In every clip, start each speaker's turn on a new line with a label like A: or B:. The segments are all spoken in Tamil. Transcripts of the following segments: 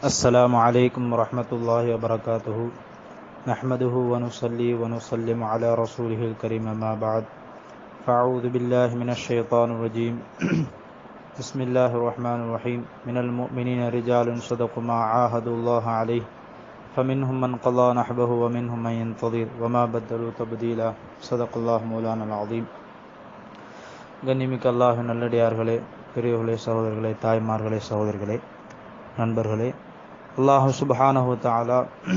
A: السلام عليكم ورحمة الله وبركاته نحمده ونصلي ونسلم على رسوله الكريم ما بعد فأعوذ بالله من الشيطان الرجيم بسم الله الرحمن الرحيم من المؤمنين رجال صدقوا ما عاهدوا الله عليه فمنهم من قضى نحبه ومنهم من ينتظر وما بدلوا تبديلا صدق الله مولانا العظيم கண்ணிமிக்க அல்லாஹ் நல்லடியார்களே பெரியவர்களே சகோதரர்களே தாய்மார்களே சகோதரர்களே நண்பர்களே அல்லாஹு சுபஹானஹு தஆலா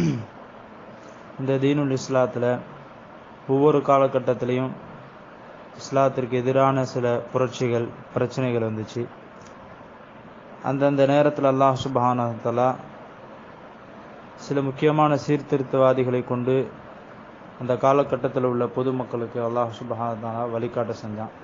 A: இந்த தீனுல் இஸ்லாத்தில் ஒவ்வொரு காலகட்டத்திலையும் இஸ்லாத்திற்கு எதிரான சில புரட்சிகள் பிரச்சனைகள் வந்துச்சு அந்தந்த நேரத்தில் அல்லாஹ் சுபஹானஹு தஆலா சில முக்கியமான சீர்திருத்தவாதிகளை கொண்டு அந்த காலகட்டத்தில் உள்ள பொதுமக்களுக்கு அல்லாஹ் சுபஹானஹு தஆலா வழிகாட்ட செஞ்சான்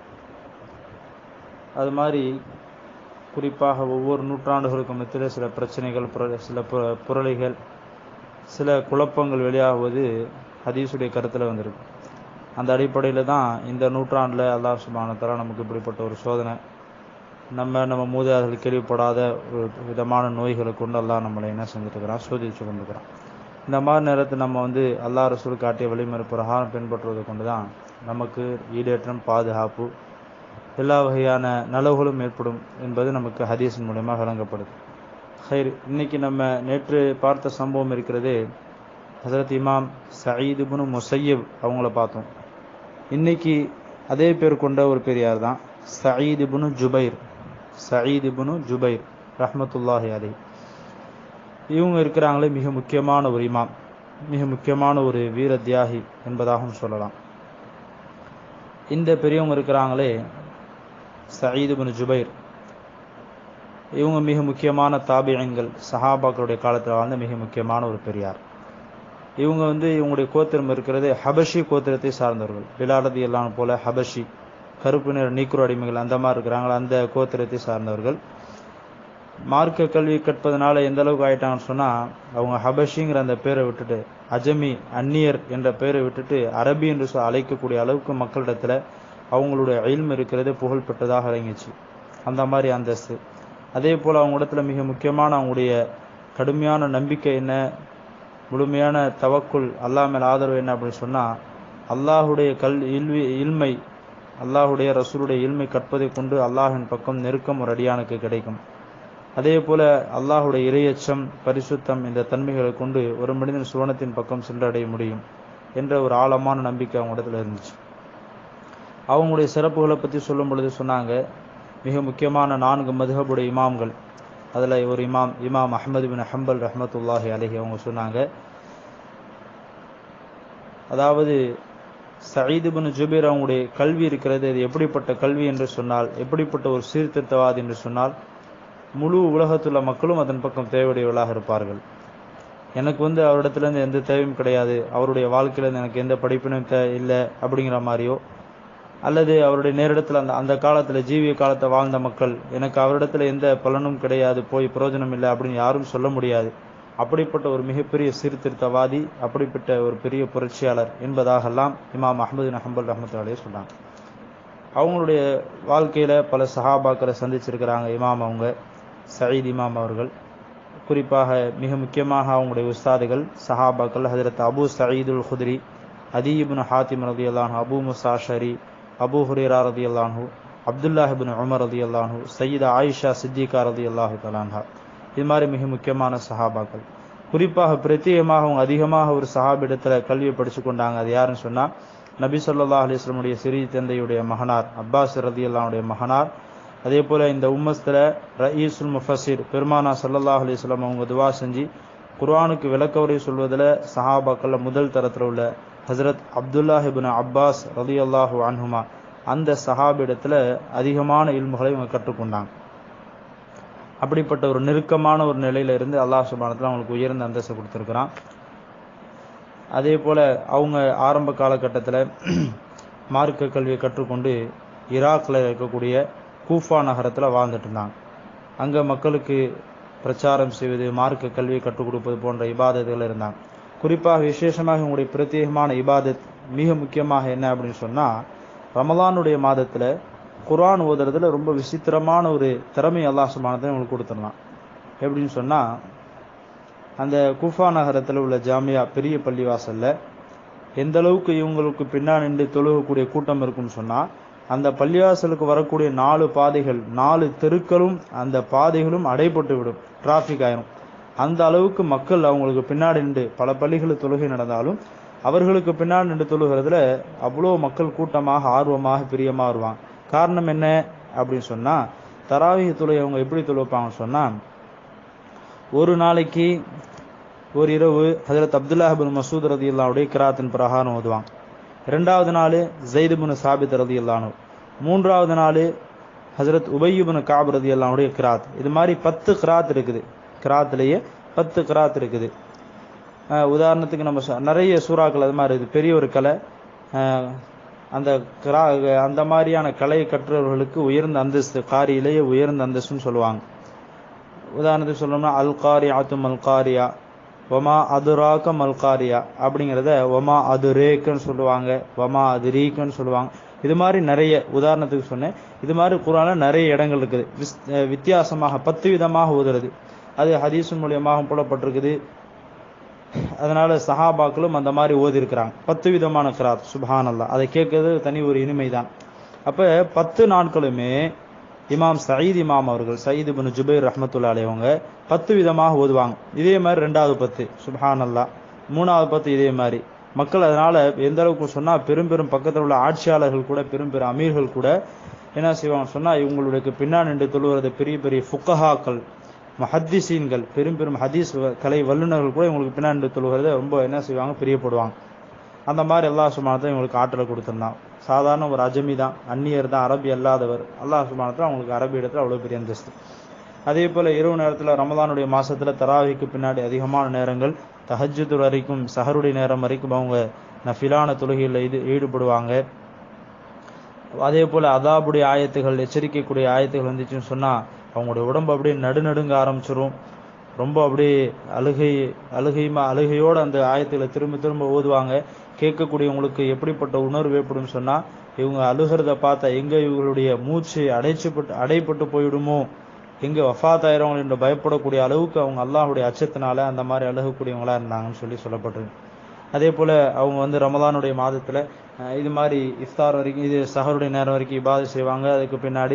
A: அது மாதிரி குறிப்பாக ஒவ்வொரு நூற்றாண்டுகளுக்கும் மத்தியில் சில பிரச்சனைகள் சில புரளிகள் சில குழப்பங்கள் வெளியாகுவது ஹதீஸுடைய கருத்தில் வந்திருக்கு அந்த அடிப்படையில் தான் இந்த நூற்றாண்டில் அல்லாஹ் சுபானத்தால நமக்கு இப்படிப்பட்ட ஒரு சோதனை நம்ம நம்ம மூதாதைகள் கேள்விப்படாத ஒரு விதமான நோய்களை கொண்டு அல்லாஹ் நம்மளை என்ன செஞ்சுட்டுருக்கிறான் சோதிச்சு கொண்டுக்கிறான் இந்த மாதிரி நேரத்தில் நம்ம வந்து அல்லாஹ் ரசூல் காட்டிய வழிமுறை பிரகாரம் பின்பற்றுவதை கொண்டு தான் நமக்கு ஈடேற்றம் பாதுகாப்பு எல்லா வகையான நலவுகளும் ஏற்படும் என்பது நமக்கு ஹதீஸின் மூலமாக வழங்கப்படுது ஹைர் இன்னைக்கு நம்ம நேற்று பார்த்த சம்பவம் இருக்கிறது ஹசரத் இமாம் சயீதுபுனு முசையப் அவங்கள பார்த்தோம் இன்னைக்கு அதே பேர் கொண்ட ஒரு பெரியார் தான் சயீதுபுனு ஜுபைர் சயீதுபுனு ஜுபைர் ரஹமத்துல்லாஹி அலை இவங்க இருக்கிறாங்களே மிக முக்கியமான ஒரு இமாம் மிக முக்கியமான ஒரு வீர தியாகி என்பதாகவும் சொல்லலாம் இந்த பெரியவங்க இருக்கிறாங்களே சயீது பின் ஜுபைர் இவங்க மிக முக்கியமான தாபியங்கள் சஹாபாக்களுடைய காலத்தில் வாழ்ந்த மிக முக்கியமான ஒரு பெரியார் இவங்க வந்து இவங்களுடைய கோத்திரம் இருக்கிறது ஹபஷி கோத்திரத்தை சார்ந்தவர்கள் பிலாரதி எல்லாம் போல ஹபஷி கருப்பு நிற நீக்குறு அடிமைகள் அந்த மாதிரி இருக்கிறாங்களா அந்த கோத்திரத்தை சார்ந்தவர்கள் மார்க்க கல்வி கற்பதனால எந்த அளவுக்கு ஆயிட்டாங்கன்னு சொன்னா அவங்க ஹபஷிங்கிற அந்த பேரை விட்டுட்டு அஜமி அந்நியர் என்ற பெயரை விட்டுட்டு அரபி என்று அழைக்கக்கூடிய அளவுக்கு மக்களிடத்துல அவங்களுடைய அயில்மை இருக்கிறது புகழ் பெற்றதாக இறங்கிச்சு அந்த மாதிரி அந்தஸ்து அதே போல் அவங்க இடத்துல மிக முக்கியமான அவங்களுடைய கடுமையான நம்பிக்கை என்ன முழுமையான தவக்குள் அல்லா மேல் ஆதரவு என்ன அப்படின்னு சொன்னால் அல்லாஹுடைய கல் இல்வி இல்மை அல்லாஹுடைய ரசூலுடைய இல்மை கற்பதை கொண்டு அல்லாஹின் பக்கம் நெருக்கம் ஒரு அடியானுக்கு கிடைக்கும் அதே போல அல்லாஹுடைய இரையச்சம் பரிசுத்தம் இந்த தன்மைகளை கொண்டு ஒரு மனிதன் சுவனத்தின் பக்கம் சென்றடைய முடியும் என்ற ஒரு ஆழமான நம்பிக்கை அவங்க இடத்துல இருந்துச்சு அவங்களுடைய சிறப்புகளை பற்றி சொல்லும் பொழுது சொன்னாங்க மிக முக்கியமான நான்கு மதுஹபுடைய இமாம்கள் அதில் ஒரு இமாம் இமாம் அஹமது பின் ஹம்பல் ரஹமத்துல்லாஹி அலஹி அவங்க சொன்னாங்க அதாவது சயீது பின் ஜுபீர் அவங்களுடைய கல்வி இருக்கிறது அது எப்படிப்பட்ட கல்வி என்று சொன்னால் எப்படிப்பட்ட ஒரு சீர்திருத்தவாதி என்று சொன்னால் முழு உலகத்துள்ள மக்களும் அதன் பக்கம் தேவையுடையவர்களாக இருப்பார்கள் எனக்கு வந்து அவரிடத்துலேருந்து எந்த தேவையும் கிடையாது அவருடைய வாழ்க்கையிலேருந்து எனக்கு எந்த படிப்பினும் தே இல்லை அப்படிங்கிற மாதிரியோ அல்லது அவருடைய நேரிடத்தில் அந்த அந்த காலத்தில் ஜீவிய காலத்தை வாழ்ந்த மக்கள் எனக்கு அவரிடத்துல எந்த பலனும் கிடையாது போய் பிரயோஜனம் இல்லை அப்படின்னு யாரும் சொல்ல முடியாது அப்படிப்பட்ட ஒரு மிகப்பெரிய சீர்திருத்தவாதி அப்படிப்பட்ட ஒரு பெரிய புரட்சியாளர் என்பதாகலாம் இமாம் அஹமது ஹம்பல் ரஹமத்துலாலே சொன்னாங்க அவங்களுடைய வாழ்க்கையில பல சஹாபாக்களை சந்திச்சிருக்கிறாங்க இமாம் அவங்க சயீத் இமாம் அவர்கள் குறிப்பாக மிக முக்கியமாக அவங்களுடைய உஸ்தாதுகள் சஹாபாக்கள் ஹதரத் அபு சயீதுல் குதிரி அதீபின் ஹாத்திம் ரதி அல்லான் அபு முசா ஷரி அபு ஹுரேரா ரதி அல்லான்ஹூ அப்துல்லாஹிபின் உமர் ரதி அல்லான்ஹூ சயீத் ஆயிஷா சித்திகா ரதி அல்லாஹு தலான்ஹா இது மாதிரி மிக முக்கியமான சஹாபாக்கள் குறிப்பாக பிரத்யேகமாக அவங்க அதிகமாக ஒரு சஹாபிடத்துல கல்வியை படிச்சு கொண்டாங்க அது யாருன்னு சொன்னா நபி சொல்லா அலிஸ்லமுடைய சிறி தந்தையுடைய மகனார் அப்பாஸ் ரதி அல்லாவுடைய மகனார் அதே போல இந்த உம்மஸ்தில் ரயீசுல் முஃபசிர் பெருமானா சல்லல்லாஹ் அலிஸ்லாம் அவங்க துவா செஞ்சு குர்ஆனுக்கு விளக்கவுரை சொல்வதில் சஹாபாக்கள்ல முதல் தரத்தில் உள்ள ஹசரத் அப்துல்லாஹிபின் அப்பாஸ் ரதி அல்லாஹு அன்ஹுமா அந்த சஹாபிடத்துல அதிகமான இல்முகளை இவங்க கற்றுக்கொண்டாங்க அப்படிப்பட்ட ஒரு நெருக்கமான ஒரு நிலையில இருந்து அல்லாஹ் சுபானத்தில் அவங்களுக்கு உயர்ந்த அந்தஸ்தை கொடுத்துருக்கிறான் அதே போல அவங்க ஆரம்ப காலகட்டத்தில் மார்க்க கல்வியை கற்றுக்கொண்டு ஈராக்கில் இருக்கக்கூடிய கூஃபா நகரத்தில் வாழ்ந்துட்டு இருந்தாங்க அங்கே மக்களுக்கு பிரச்சாரம் செய்வது மார்க்க கல்வியை கற்றுக் கொடுப்பது போன்ற இபாதத்துகள் இருந்தாங்க குறிப்பாக விசேஷமாக உங்களுடைய பிரத்யேகமான இபாதத் மிக முக்கியமாக என்ன அப்படின்னு சொன்னால் ரமலானுடைய மாதத்தில் குர்ஆன் ஓதுறதுல ரொம்ப விசித்திரமான ஒரு திறமை அல்லாஹ் சுபானத்தை உங்களுக்கு கொடுத்துடலாம் எப்படின்னு சொன்னால் அந்த குஃபா நகரத்தில் உள்ள ஜாமியா பெரிய பள்ளிவாசல்ல எந்த அளவுக்கு இவங்களுக்கு பின்னாடி நின்று தொழுகக்கூடிய கூட்டம் இருக்கும்னு சொன்னா அந்த பள்ளிவாசலுக்கு வரக்கூடிய நாலு பாதைகள் நாலு தெருக்களும் அந்த பாதைகளும் அடைபட்டு விடும் டிராஃபிக் ஆயிரும் அந்த அளவுக்கு மக்கள் அவங்களுக்கு பின்னாடி நின்று பல பள்ளிகளில் தொழுகை நடந்தாலும் அவர்களுக்கு பின்னாடி நின்று தொழுகிறதுல அவ்வளோ மக்கள் கூட்டமாக ஆர்வமாக பிரியமாக வருவாங்க காரணம் என்ன அப்படின்னு சொன்னா தராவிக தொழுகை அவங்க எப்படி தொழுவாங்கன்னு சொன்னா ஒரு நாளைக்கு ஒரு இரவு ஹஜரத் அப்துல்லா பின் மசூத் ரதி அல்லாவுடைய கிராத்தின் பிரகாரம் ஓதுவாங்க இரண்டாவது நாள் ஜெயிது பின் சாபித் ரதி அல்லானு மூன்றாவது நாள் ஹசரத் உபய்யுபின் காப் ரதி அல்லாவுடைய கிராத் இது மாதிரி பத்து கிராத் இருக்குது கிராத்லேயே பத்து கிராத் இருக்குது அஹ் உதாரணத்துக்கு நம்ம சொ- நிறைய சூறாக்கள் அது மாதிரி இருக்குது பெரிய ஒரு கலை அஹ் அந்த கிரா அந்த மாதிரியான கலையை கற்றவர்களுக்கு உயர்ந்த அந்தஸ்து காரியிலேயே உயர்ந்த அந்தஸ்துன்னு சொல்லுவாங்க உதாரணத்துக்கு சொல்லணும்னா அல் காரியாத்து மல் காரியா ஒமா அதுராக்க மல் காரியா அப்படிங்கிறத ஒமா அதுரேக்குன்னு சொல்லுவாங்க ஒமா அதுரீக்குன்னு சொல்லுவாங்க இது மாதிரி நிறைய உதாரணத்துக்கு சொன்னேன் இது மாதிரி குரான்ல நிறைய இடங்கள் இருக்குது விஸ் அஹ் வித்தியாசமாக பத்து விதமாக ஓதுறது அது ஹதீஸின் மூலியமாக புலப்பட்டிருக்குது அதனால சஹாபாக்களும் அந்த மாதிரி ஓதி இருக்கிறாங்க பத்து விதமான கிராத் சுபஹான் அல்லாஹ் அதை கேட்கறது தனி ஒரு இனிமைதான் அப்ப பத்து நாட்களுமே இமாம் சயீத் இமாம் அவர்கள் சயீத் பின் ஜுபைர் ரஹ்மத்துல்லா அலைஹி அவங்க பத்து விதமாக ஓதுவாங்க இதே மாதிரி ரெண்டாவது பத்து சுபஹான் அல்லாஹ் மூணாவது பத்து இதே மாதிரி மக்கள் அதனால எந்த அளவுக்கு சொன்னா பெரும் பெரும் பக்கத்தில் உள்ள ஆட்சியாளர்கள் கூட பெரும் பெரும் அமீர்கள் கூட என்ன செய்வாங்க சொன்னா இவங்களுக்கு பின்னாடி நின்று தொழுவது பெரிய பெரிய ஃபுக்கஹாக்கள் மஹத்திசீன்கள் பெரும் பெரும் ஹதீஸ் வ- கலை வல்லுநர்கள் கூட இவங்களுக்கு பின்னாடி நின்று தொழுகிறத ரொம்ப என்ன செய்வாங்க பிரியப்படுவாங்க அந்த மாதிரி அல்லாஹ் சுமானத்தை இவங்களுக்கு ஆற்றலை கொடுத்திருந்தான் சாதாரண ஒரு அஜமி தான் அந்நியர் தான் அரபி அல்லாதவர் அல்லாஹ் சுமானத்தில் அவங்களுக்கு அரபி இடத்துல அவ்வளோ பெரிய அந்தஸ்து அதே போல இரவு நேரத்தில் ரமலானுடைய மாசத்துல தராவிக்கு பின்னாடி அதிகமான நேரங்கள் தஹஜ்ஜுத் வரைக்கும் சஹருடைய நேரம் வரைக்கும் அவங்க நஃபிலான தொழுகையில் இது ஈடுபடுவாங்க அதே போல அதாபுடைய ஆயத்துகள் எச்சரிக்கைக்கூடிய ஆயத்துகள் வந்துச்சுன்னு சொன்னா அவங்களுடைய உடம்பு அப்படியே நடுநடுங்க ஆரம்பிச்சிரும் ரொம்ப அப்படியே அழுகை அழுகைமா அழுகையோட அந்த ஆயத்துகளை திரும்ப திரும்ப ஓதுவாங்க கேட்கக்கூடியவங்களுக்கு எப்படிப்பட்ட உணர்வு ஏற்படும் சொன்னா இவங்க அழுகிறத பார்த்தா எங்க இவங்களுடைய மூச்சு அடைச்சுப்பட்டு அடைப்பட்டு போயிடுமோ எங்க வஃபாத் ஆயிரவங்க என்று பயப்படக்கூடிய அளவுக்கு அவங்க அல்லாஹ்வுடைய அச்சத்தினால அந்த மாதிரி அழுகக்கூடியவங்களா இருந்தாங்கன்னு சொல்லி சொல்லப்பட்டிருக்கு அதே போல அவங்க வந்து ரமலானுடைய மாதத்துல அஹ், இது மாதிரி இஃப்தார் வரைக்கும் இது சஹருடைய நேரம் வரைக்கும் இபாதை செய்வாங்க அதுக்கு பின்னாடி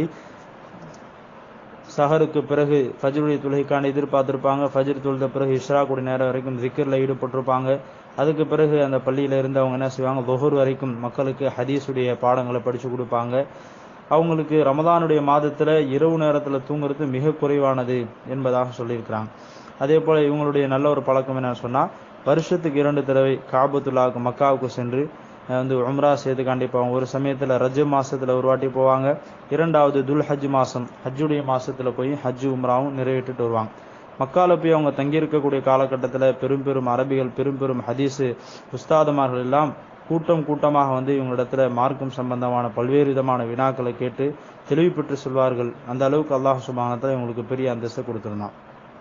A: சஹருக்கு பிறகு ஃபஜ்ருடைய தொழுகைக்கான எதிர்பார்த்திருப்பாங்க ஃபஜ்ர் தொழுத பிறகு இஷ்ராக்குடைய நேரம் வரைக்கும் ஜிக்கர்ல ஈடுபட்டிருப்பாங்க அதுக்கு பிறகு அந்த பள்ளியில இருந்து அவங்க என்ன செய்வாங்க தொஹூர் வரைக்கும் மக்களுக்கு ஹதீஸுடைய பாடங்களை படிச்சு கொடுப்பாங்க அவங்களுக்கு ரமதானுடைய மாதத்துல இரவு நேரத்துல தூங்குறது மிக குறைவானது என்பதாக சொல்லியிருக்கிறாங்க அதே போல இவங்களுடைய நல்ல ஒரு பழக்கம் என்ன சொன்னா வருஷத்துக்கு இரண்டு தடவை காபத்துல்லாவுக்கு மக்காவுக்கு சென்று அஹ் வந்து உம்ரா செய்து கண்டிப்பாங்க ஒரு சமயத்துல ரஜ் மாசத்துல ஒரு வாட்டி போவாங்க இரண்டாவது துல் ஹஜ் மாசம் ஹஜ்ஜுடைய மாசத்துல போய் ஹஜ் உம்ராவும் நிறைவேற்றிட்டு வருவாங்க மக்கால போய் அவங்க தங்கியிருக்கக்கூடிய காலகட்டத்துல பெரும் பெரும் அரபிகள் பெரும் பெரும் ஹதீஸ் உஸ்தாதமார்கள் எல்லாம் கூட்டம் கூட்டமாக வந்து இவங்களிடத்துல மார்க்கம் சம்பந்தமான பல்வேறு விதமான வினாக்களை கேட்டு தெளிவு பெற்று சொல்வார்கள் அந்த அளவுக்கு அல்லாஹ் சுபானத்தில் இவங்களுக்கு பெரிய அந்தஸ்தை கொடுத்திருந்தான்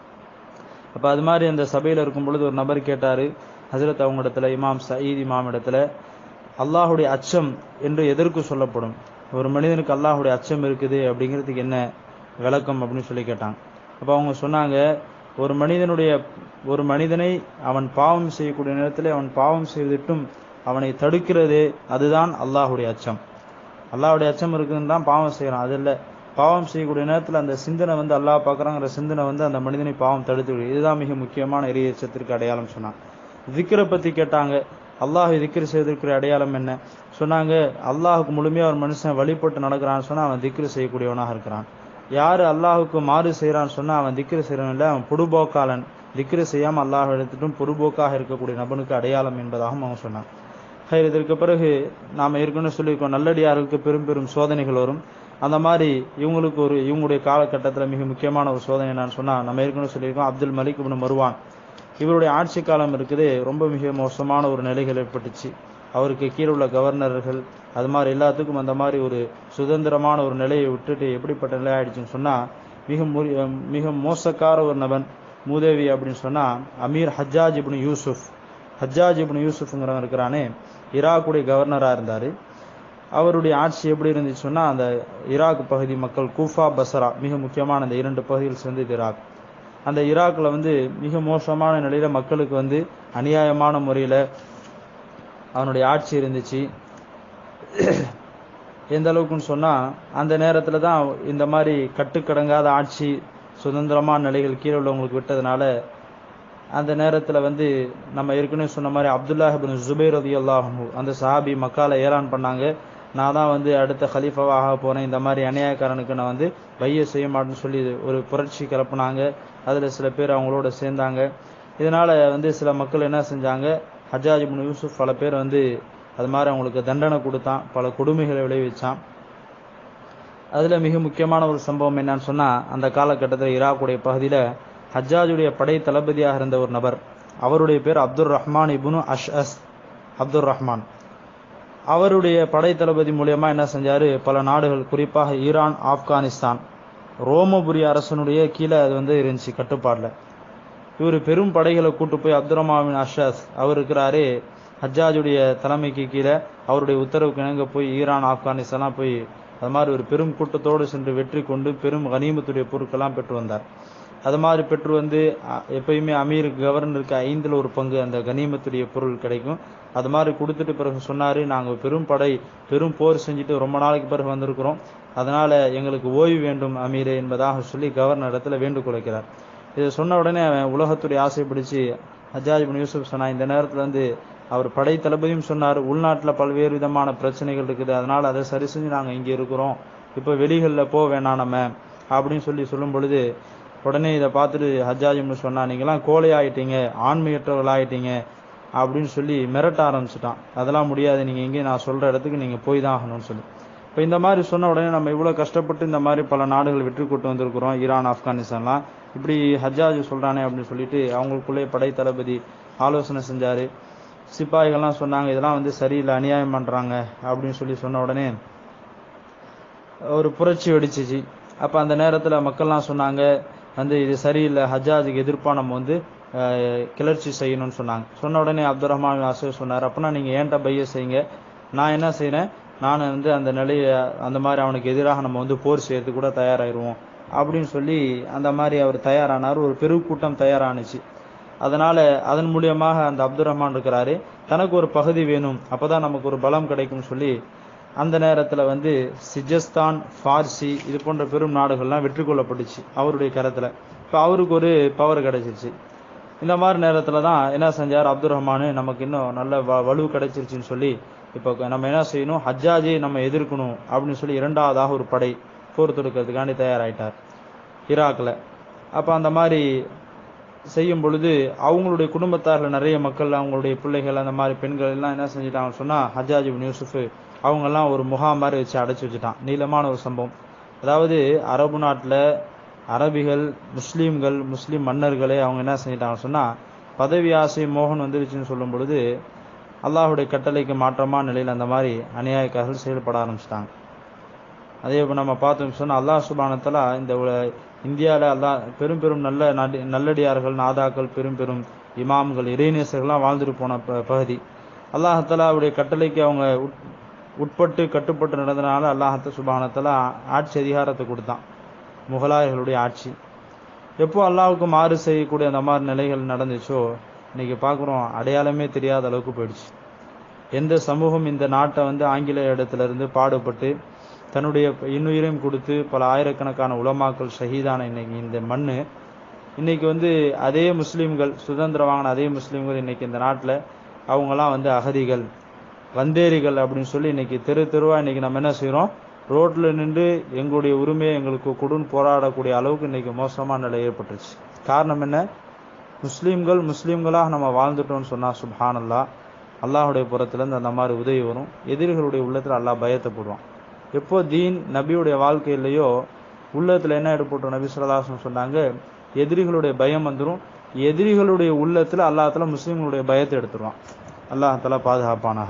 A: அப்ப அது மாதிரி அந்த சபையில இருக்கும் பொழுது ஒரு நபர் கேட்டாரு ஹசரத் அவங்க இடத்துல இமாம் சயீத் இமாம் இடத்துல அல்லாஹுடைய அச்சம் என்று எதற்கு சொல்லப்படும் ஒரு மனிதனுக்கு அல்லாஹுடைய அச்சம் இருக்குது அப்படிங்கிறதுக்கு என்ன விளக்கம் அப்படின்னு சொல்லி கேட்டாங்க அப்ப அவங்க சொன்னாங்க ஒரு மனிதனுடைய ஒரு மனிதனை அவன் பாவம் செய்யக்கூடிய நேரத்தில் அவன் பாவம் செய்துட்டும் அவனை தடுக்கிறது அதுதான் அல்லாஹுடைய அச்சம் அல்லாஹ்வுடைய அச்சம் இருக்குன்னு தான் பாவம் செய்யறான் அது இல்ல பாவம் செய்யக்கூடிய நேரத்துல அந்த சிந்தனை வந்து அல்லாஹ் பார்க்கறாங்கிற சிந்தனை வந்து அந்த மனிதனை பாவம் தடுத்து விடும் இதுதான் மிக முக்கியமான இறை எச்சத்திற்கு அடையாளம் சொன்னான் திக்ரை பத்தி கேட்டாங்க அல்லாஹ் திக்ரு செய்திருக்கிற அடையாளம் என்ன சொன்னாங்க அல்லாஹுக்கு முழுமையா ஒரு மனுஷன் வழிபட்டு நடக்கிறான்னு சொன்னா அவன் திக்ரு செய்யக்கூடியவனாக இருக்கிறான் யாரு அல்லாஹுக்கு மாறு செய்யறான்னு சொன்னா அவன் திக்ரு செய்யறவன் இல்ல அவன் பொடுபோக்காளன் திக்ரு செய்யாம அல்லாஹ் எடுத்துட்டும் பொடுபோக்காக இருக்கக்கூடிய நபனுக்கு அடையாளம் என்பதாகவும் அவன் சொன்னான் ஹைர் இதற்கு பிறகு நாம் ஏற்கனவே சொல்லியிருக்கோம் நல்லடியார்களுக்கு பெரும் பெரும் சோதனைகள் வரும் அந்த மாதிரி இவங்களுக்கு ஒரு இவங்களுடைய காலகட்டத்தில் மிக முக்கியமான ஒரு சோதனை என்னன்னு சொன்னா நம்ம ஏற்கனவே சொல்லியிருக்கோம் அப்துல் மலிக் இப்னு மருவான் இவருடைய ஆட்சி காலம் இருக்குது ரொம்ப மிக மோசமான ஒரு நிலைகள் ஏற்பட்டுச்சு அவருக்கு கீழே உள்ள கவர்னர்கள் அது மாதிரி எல்லாத்துக்கும் அந்த மாதிரி ஒரு சுதந்திரமான ஒரு நிலையை விட்டுட்டு எப்படிப்பட்ட நிலை ஆயிடுச்சுன்னு சொன்னா மிக முறி- மிக மோசக்கார ஒரு நபன் மூதேவி அப்படின்னு சொன்னா அமீர் ஹஜ்ஜாஜ் இப்னு யூசுப் ஹஜ்ஜாஜ் இப்னு யூசுஃப்ங்கிறவன் இருக்கிறானே ஈராக்குடைய கவர்னரா இருந்தாரு அவருடைய ஆட்சி எப்படி இருந்துச்சு சொன்னா அந்த ஈராக் பகுதி மக்கள் கூஃபா பசரா மிக முக்கியமான இந்த இரண்டு பகுதிகள் சேர்ந்தது ஈராக் அந்த ஈராக்கில் வந்து மிக மோசமான நிலையில மக்களுக்கு வந்து அநியாயமான முறையில் அவனுடைய ஆட்சி இருந்துச்சு எந்த அளவுக்குன்னு சொன்னால் அந்த நேரத்தில் தான் இந்த மாதிரி கட்டுக்கடங்காத ஆட்சி சுதந்திரமான நிலைகள் கீழே உள்ளவங்களுக்கு விட்டதுனால அந்த நேரத்தில் வந்து நம்ம ஏற்கனவே சொன்ன மாதிரி அப்துல்லாஹிபின் ஜுபைர் ரதி அல்லாஹு அந்த சஹாபி மக்கால ஏலான் பண்ணாங்க நான் தான் வந்து அடுத்த ஹலீஃபாவாக ஆக போகிறேன் இந்த மாதிரி அநியாயக்காரனுக்கு நான் வந்து பைய செய்ய மாட்டேன்னு சொல்லி ஒரு புரட்சி கிளப்புனாங்க அதில் சில பேர் அவங்களோட சேர்ந்தாங்க இதனால் வந்து சில மக்கள் என்ன செஞ்சாங்க ஹஜாஜ் இப்னு யூசுப் பல பேர் வந்து அது மாதிரி அவங்களுக்கு தண்டனை கொடுத்தான் பல கொடுமைகளை விளைவிச்சான் அதில் மிக முக்கியமான ஒரு சம்பவம் என்னன்னு சொன்னால் அந்த காலகட்டத்தில் ஈராக்குடைய பகுதியில் ஹஜ்ஜாஜுடைய படை தளபதியாக இருந்த ஒரு நபர் அவருடைய பேர் அப்துல் ரஹ்மான் இபுனு அஷ் அஸ் அப்துல் ரஹ்மான் அவருடைய படை தளபதி மூலியமா என்ன செஞ்சாரு பல நாடுகள் குறிப்பாக ஈரான் ஆப்கானிஸ்தான் ரோமபுரி அரசனுடைய கீழே அது வந்து இருந்துச்சு கட்டுப்பாடில் இவர் பெரும் படைகளை கூட்டு போய் அப்துல் ரஹ்மான் அஷாஸ் அவர் இருக்கிறாரே ஹஜ்ஜாஜுடைய தலைமைக்கு கீழே அவருடைய உத்தரவுக்கு இணங்க போய் ஈரான் ஆப்கானிஸ்தான் போய் அது மாதிரி ஒரு பெரும் கூட்டத்தோடு சென்று வெற்றி கொண்டு பெரும் கனிமத்துடைய பொருட்கள்லாம் பெற்று வந்தார் அது மாதிரி பெற்று வந்து எப்பயுமே அமீர் கவர்னருக்கு ஐந்தில் ஒரு பங்கு அந்த கனிமத்துடைய பொருள் கிடைக்கும் அது மாதிரி கொடுத்துட்டு பிறகு சொன்னார் நாங்கள் பெரும் படை பெரும் போர் செஞ்சுட்டு ரொம்ப நாளைக்கு பிறகு வந்திருக்கிறோம் அதனால் எங்களுக்கு ஓய்வு வேண்டும் அமீரே என்பதாக சொல்லி கவர்னர் இடத்துல வேண்டுகோள் வைக்கிறார் இதை சொன்ன உடனே அவன் உலகத்துடைய ஆசை பிடிச்சி ஹஜாஜ் பின் யூசுப் சொன்னா இந்த நேரத்தில் வந்து அவர் படை தளபதியும் சொன்னார் உள்நாட்டில் பல்வேறு விதமான பிரச்சனைகள் இருக்குது அதனால் அதை சரி செஞ்சு நாங்கள் இங்கே இருக்கிறோம் இப்போ வெளிகளில் போக வேணாம் நம்ம அப்படின்னு சொல்லி சொல்லும் பொழுது உடனே இதை பார்த்துட்டு ஹஜ்ஜாஜிம்னு சொன்னா நீங்களாம் கோழை ஆயிட்டீங்க ஆண்மையற்றவர்கள் ஆயிட்டீங்க அப்படின்னு சொல்லி மிரட்ட ஆரம்பிச்சிட்டான் அதெல்லாம் முடியாது நீங்கள் எங்கேயும் நான் சொல்கிற இடத்துக்கு நீங்கள் போய் தான் ஆகணும்னு சொல்லி இப்போ இந்த மாதிரி சொன்ன உடனே நம்ம இவ்வளோ கஷ்டப்பட்டு இந்த மாதிரி பல நாடுகள் வெற்றி கொண்டு வந்திருக்கிறோம் ஈரான் ஆப்கானிஸ்தான்லாம் இப்படி ஹஜ்ஜாஜ் சொல்கிறானே அப்படின்னு சொல்லிட்டு அவங்களுக்குள்ளே படை தளபதி ஆலோசனை செஞ்சார் சிப்பாய்கள்லாம் சொன்னாங்க இதெல்லாம் வந்து சரியில்லை அநியாயம் பண்ணுறாங்க அப்படின்னு சொல்லி சொன்ன உடனே ஒரு புரட்சி வெடிச்சிச்சு அப்போ அந்த நேரத்தில் மக்கள்லாம் சொன்னாங்க வந்து இது சரியில்லை ஹஜ்ஜாஜுக்கு எதிர்ப்பாக நம்ம வந்து கிளர்ச்சி செய்யணும்னு சொன்னாங்க சொன்ன உடனே அப்துல் ரஹ்மான் ஆசிரியர் சொன்னார் அப்படின்னா நீங்கள் ஏன்ட்ட பைய செய்யுங்க நான் என்ன செய்கிறேன் நான் வந்து அந்த நிலையை அந்த மாதிரி அவனுக்கு எதிராக நம்ம வந்து போர் செய்யறதுக்கு கூட தயாராகிடுவோம் அப்படின்னு சொல்லி அந்த மாதிரி அவர் தயாரானார் ஒரு பெருக்கூட்டம் தயாரானுச்சு அதனால அதன் மூலியமாக அந்த அப்துல் ரஹ்மான் இருக்கிறாரு தனக்கு ஒரு பகுதி வேணும் அப்பதான் நமக்கு ஒரு பலம் கிடைக்கும்னு சொல்லி அந்த நேரத்தில் வந்து சிஜஸ்தான் ஃபார்சி இது போன்ற பெரும் நாடுகள்லாம் வெற்றி கொள்ளப்பட்டுச்சு அவருடைய கரத்தில் இப்போ அவருக்கு ஒரு பவர் கிடைச்சிருச்சு இந்த மாதிரி நேரத்தில் தான் என்ன செஞ்சார் அப்துல் ரஹ்மான் நமக்கு இன்னும் நல்ல வ வலு கிடைச்சிருச்சுன்னு சொல்லி இப்போ நம்ம என்ன செய்யணும் ஹஜ்ஜாஜை நம்ம எதிர்க்கணும் அப்படின்னு சொல்லி இரண்டாவதாக ஒரு படை போர் தொடுக்கிறதுக்காண்டி தயாராயிட்டார் ஈராக்கில் அப்போ அந்த மாதிரி செய்யும் பொழுது அவங்களுடைய குடும்பத்தாரில் நிறைய மக்கள் அவங்களுடைய பிள்ளைகள் அந்த மாதிரி பெண்கள் எல்லாம் என்ன செஞ்சிட்டாங்கன்னு சொன்னால் ஹஜ்ஜாஜ் இப்னு யூசுஃப் அவங்கெல்லாம் ஒரு முகாம் மாதிரி வச்சு அடைச்சி வச்சுட்டான் நீளமான ஒரு சம்பவம் அதாவது அரபு நாட்டில் அரபிகள் முஸ்லீம்கள் முஸ்லீம் மன்னர்களே அவங்க என்ன செஞ்சிட்டாங்கன்னு சொன்னால் பதவி ஆசை மோகன் வந்துருச்சுன்னு சொல்லும் பொழுது அல்லாஹுடைய கட்டளைக்கு மாற்றமான நிலையில் அந்த மாதிரி அநியாயக்காரர்கள் செயல்பட ஆரம்பிச்சிட்டாங்க அதே இப்போ நம்ம பார்த்தோம் சொன்னால் அல்லாஹ் சுபானத்தில் இந்த இந்தியாவில் அல்லாஹ் பெரும் பெரும் நல்ல நடி நல்லடியார்கள் நாதாக்கள் பெரும் பெரும் இமாம்கள் இறைநேசர்கள்லாம் வாழ்ந்துட்டு போன பகுதி அல்லாஹத்தாலாவுடைய கட்டளைக்கு அவங்க உட்பட்டு கட்டுப்பட்டு நடந்தனால அல்லாஹத்த சுபானத்தில் ஆட்சி அதிகாரத்தை கொடுத்தான் முகலாயர்களுடைய ஆட்சி எப்போ அல்லாவுக்கு மாறு செய்யக்கூடிய அந்த மாதிரி நிலைகள் நடந்துச்சோ இன்னைக்கு பார்க்குறோம் அடையாளமே தெரியாத அளவுக்கு போயிடுச்சு எந்த சமூகம் இந்த நாட்டை வந்து ஆங்கில இடத்துல இருந்து பாடுபட்டு தன்னுடைய இன்னுயிரையும் கொடுத்து பல ஆயிரக்கணக்கான உலமாக்கள் ஷஹீதான இன்னைக்கு இந்த மண் இன்னைக்கு வந்து அதே முஸ்லீம்கள் சுதந்திரம் வாங்கின அதே முஸ்லீம்கள் இன்னைக்கு இந்த நாட்டில் அவங்கெல்லாம் வந்து அகதிகள் வந்தேரிகள் அப்படின்னு சொல்லி இன்னைக்கு தெரு தெருவா இன்னைக்கு நம்ம என்ன செய்கிறோம் ரோட்ல நின்று எங்களுடைய உரிமையை எங்களுக்கு கொடுன்னு போராடக்கூடிய அளவுக்கு இன்னைக்கு மோசமான நிலை ஏற்பட்டுருச்சு காரணம் என்ன முஸ்லீம்கள் முஸ்லீம்களாக நம்ம வாழ்ந்துட்டோம்னு சொன்னால் சுபான் அல்லா அல்லாஹுடைய புறத்துலேருந்து அந்த மாதிரி உதவி வரும் எதிரிகளுடைய உள்ளத்தில் அல்லாஹ் பயத்தை போடுவான் எப்போ தீன் நபியுடைய வாழ்க்கையிலையோ உள்ளத்தில் என்ன ஏற்பட்டோம் நபி சொல்லதாசன் சொன்னாங்க எதிரிகளுடைய பயம் வந்துடும் எதிரிகளுடைய உள்ளத்தில் அல்லாஹால முஸ்லீம்களுடைய பயத்தை எடுத்துருவான் அல்லாஹால பாதுகாப்பானாக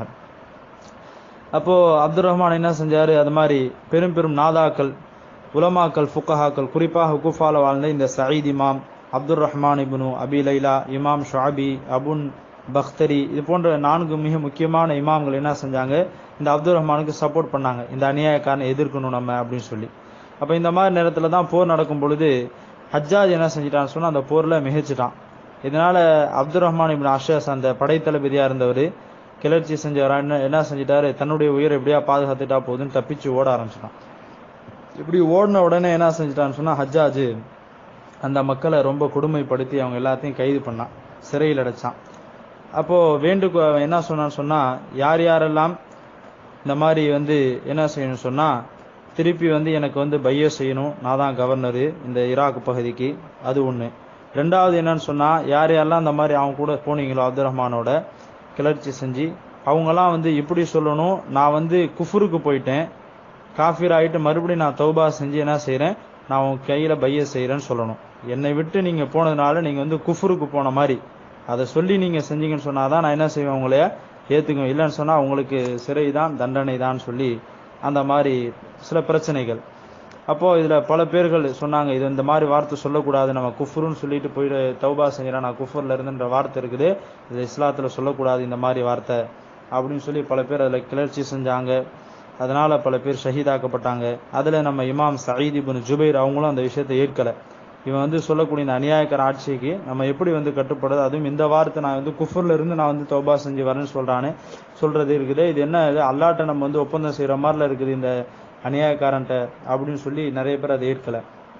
A: அப்போ அப்துல் ரஹ்மான் என்ன செஞ்சாரு அது மாதிரி பெரும் பெரும் நாதாக்கள் உலமாக்கள் ஃபுக்கஹாக்கள் குறிப்பாக குஃபால வாழ்ந்த இந்த சயீத் இமாம் அப்துல் ரஹ்மான் இப்னு அபி லைலா இமாம் ஷாபி அபுன் பக்தரி இது போன்ற நான்கு மிக முக்கியமான இமாம்கள் என்ன செஞ்சாங்க இந்த அப்துல் ரஹ்மானுக்கு சப்போர்ட் பண்ணாங்க இந்த அநியாயக்காரனை எதிர்க்கணும் நம்ம அப்படின்னு சொல்லி அப்போ இந்த மாதிரி நேரத்தில் தான் போர் நடக்கும் பொழுது ஹஜ்ஜாஜ் என்ன செஞ்சிட்டான்னு சொன்னா அந்த போர்ல மிகச்சிட்டான் இதனால அப்துல் ரஹ்மான் இப்னு அஷஸ் அந்த படைத்தளபதியா இருந்தவர் கிளர்ச்சி செஞ்சவர் என்ன என்ன செஞ்சிட்டாரு தன்னுடைய உயிரை எப்படியா பாதுகாத்துட்டா போகுதுன்னு தப்பிச்சு ஓட ஆரம்பிச்சிட்டான் இப்படி ஓடின உடனே என்ன செஞ்சிட்டான்னு சொன்னா ஹஜ்ஜாஜ் அந்த மக்களை ரொம்ப கொடுமைப்படுத்தி அவங்க எல்லாத்தையும் கைது பண்ணான் சிறையில் அடைச்சான் அப்போ வேண்டுகோ என்ன சொன்னான்னு சொன்னா யார் யாரெல்லாம் இந்த மாதிரி வந்து என்ன செய்யணும் சொன்னா திருப்பி வந்து எனக்கு வந்து பைய செய்யணும் நான் தான் கவர்னரு இந்த ஈராக் பகுதிக்கு அது ஒண்ணு ரெண்டாவது என்னன்னு சொன்னா யார் யாரெல்லாம் அந்த மாதிரி அவங்க கூட போனீங்களோ அப்துல் ரஹ்மானோட கிளர்ச்சி செஞ்சு அவங்கெல்லாம் வந்து இப்படி சொல்லணும் நான் வந்து குஃபுருக்கு போயிட்டேன் காஃபீர் ஆகிட்டு மறுபடியும் நான் தௌபா செஞ்சு என்ன செய்றேன் நான் உன் கையில பைய செய்றேன்னு சொல்லணும் என்னை விட்டு நீங்க போனதுனால நீங்க வந்து குஃபுருக்கு போன மாதிரி அதை சொல்லி நீங்க செஞ்சீங்கன்னு சொன்னாதான் நான் என்ன செய்வேன் உங்களைய ஏத்துக்குவேன் இல்லைன்னு சொன்னா உங்களுக்கு சிறை தான் தண்டனை தான் சொல்லி அந்த மாதிரி சில பிரச்சனைகள் அப்போ இதுல பல பேர்கள் சொன்னாங்க இது இந்த மாதிரி வார்த்தை சொல்லக்கூடாது நம்ம குஃபுருன்னு சொல்லிட்டு போயிட்டு தௌபா செஞ்சிடறேன் நான் குஃபுர்ல இருந்துன்ற வார்த்தை இருக்குது இது இஸ்லாத்துல சொல்லக்கூடாது இந்த மாதிரி வார்த்தை அப்படின்னு சொல்லி பல பேர் அதுல கிளர்ச்சி செஞ்சாங்க அதனால பல பேர் ஷஹீதாக்கப்பட்டாங்க அதுல நம்ம இமாம் சயீத் இப்னு ஜுபைர் அவங்களும் அந்த விஷயத்தை ஏற்கல இவன் வந்து சொல்லக்கூடிய இந்த அநியாயக்கர ஆட்சிக்கு நம்ம எப்படி வந்து கட்டுப்படுது அதுவும் இந்த வார்த்தை நான் வந்து குஃபர்ல இருந்து நான் வந்து தௌபா செஞ்சு வரேன்னு சொல்றானே சொல்றது இருக்குது இது என்ன இது அல்லாட்ட நம்ம வந்து ஒப்பந்தம் செய்யற மாதிரில இருக்குது இந்த அநியாயக்காரன்ட்ட அப்படின்னு சொல்லி நிறைய பேர் அதை ஏற்கல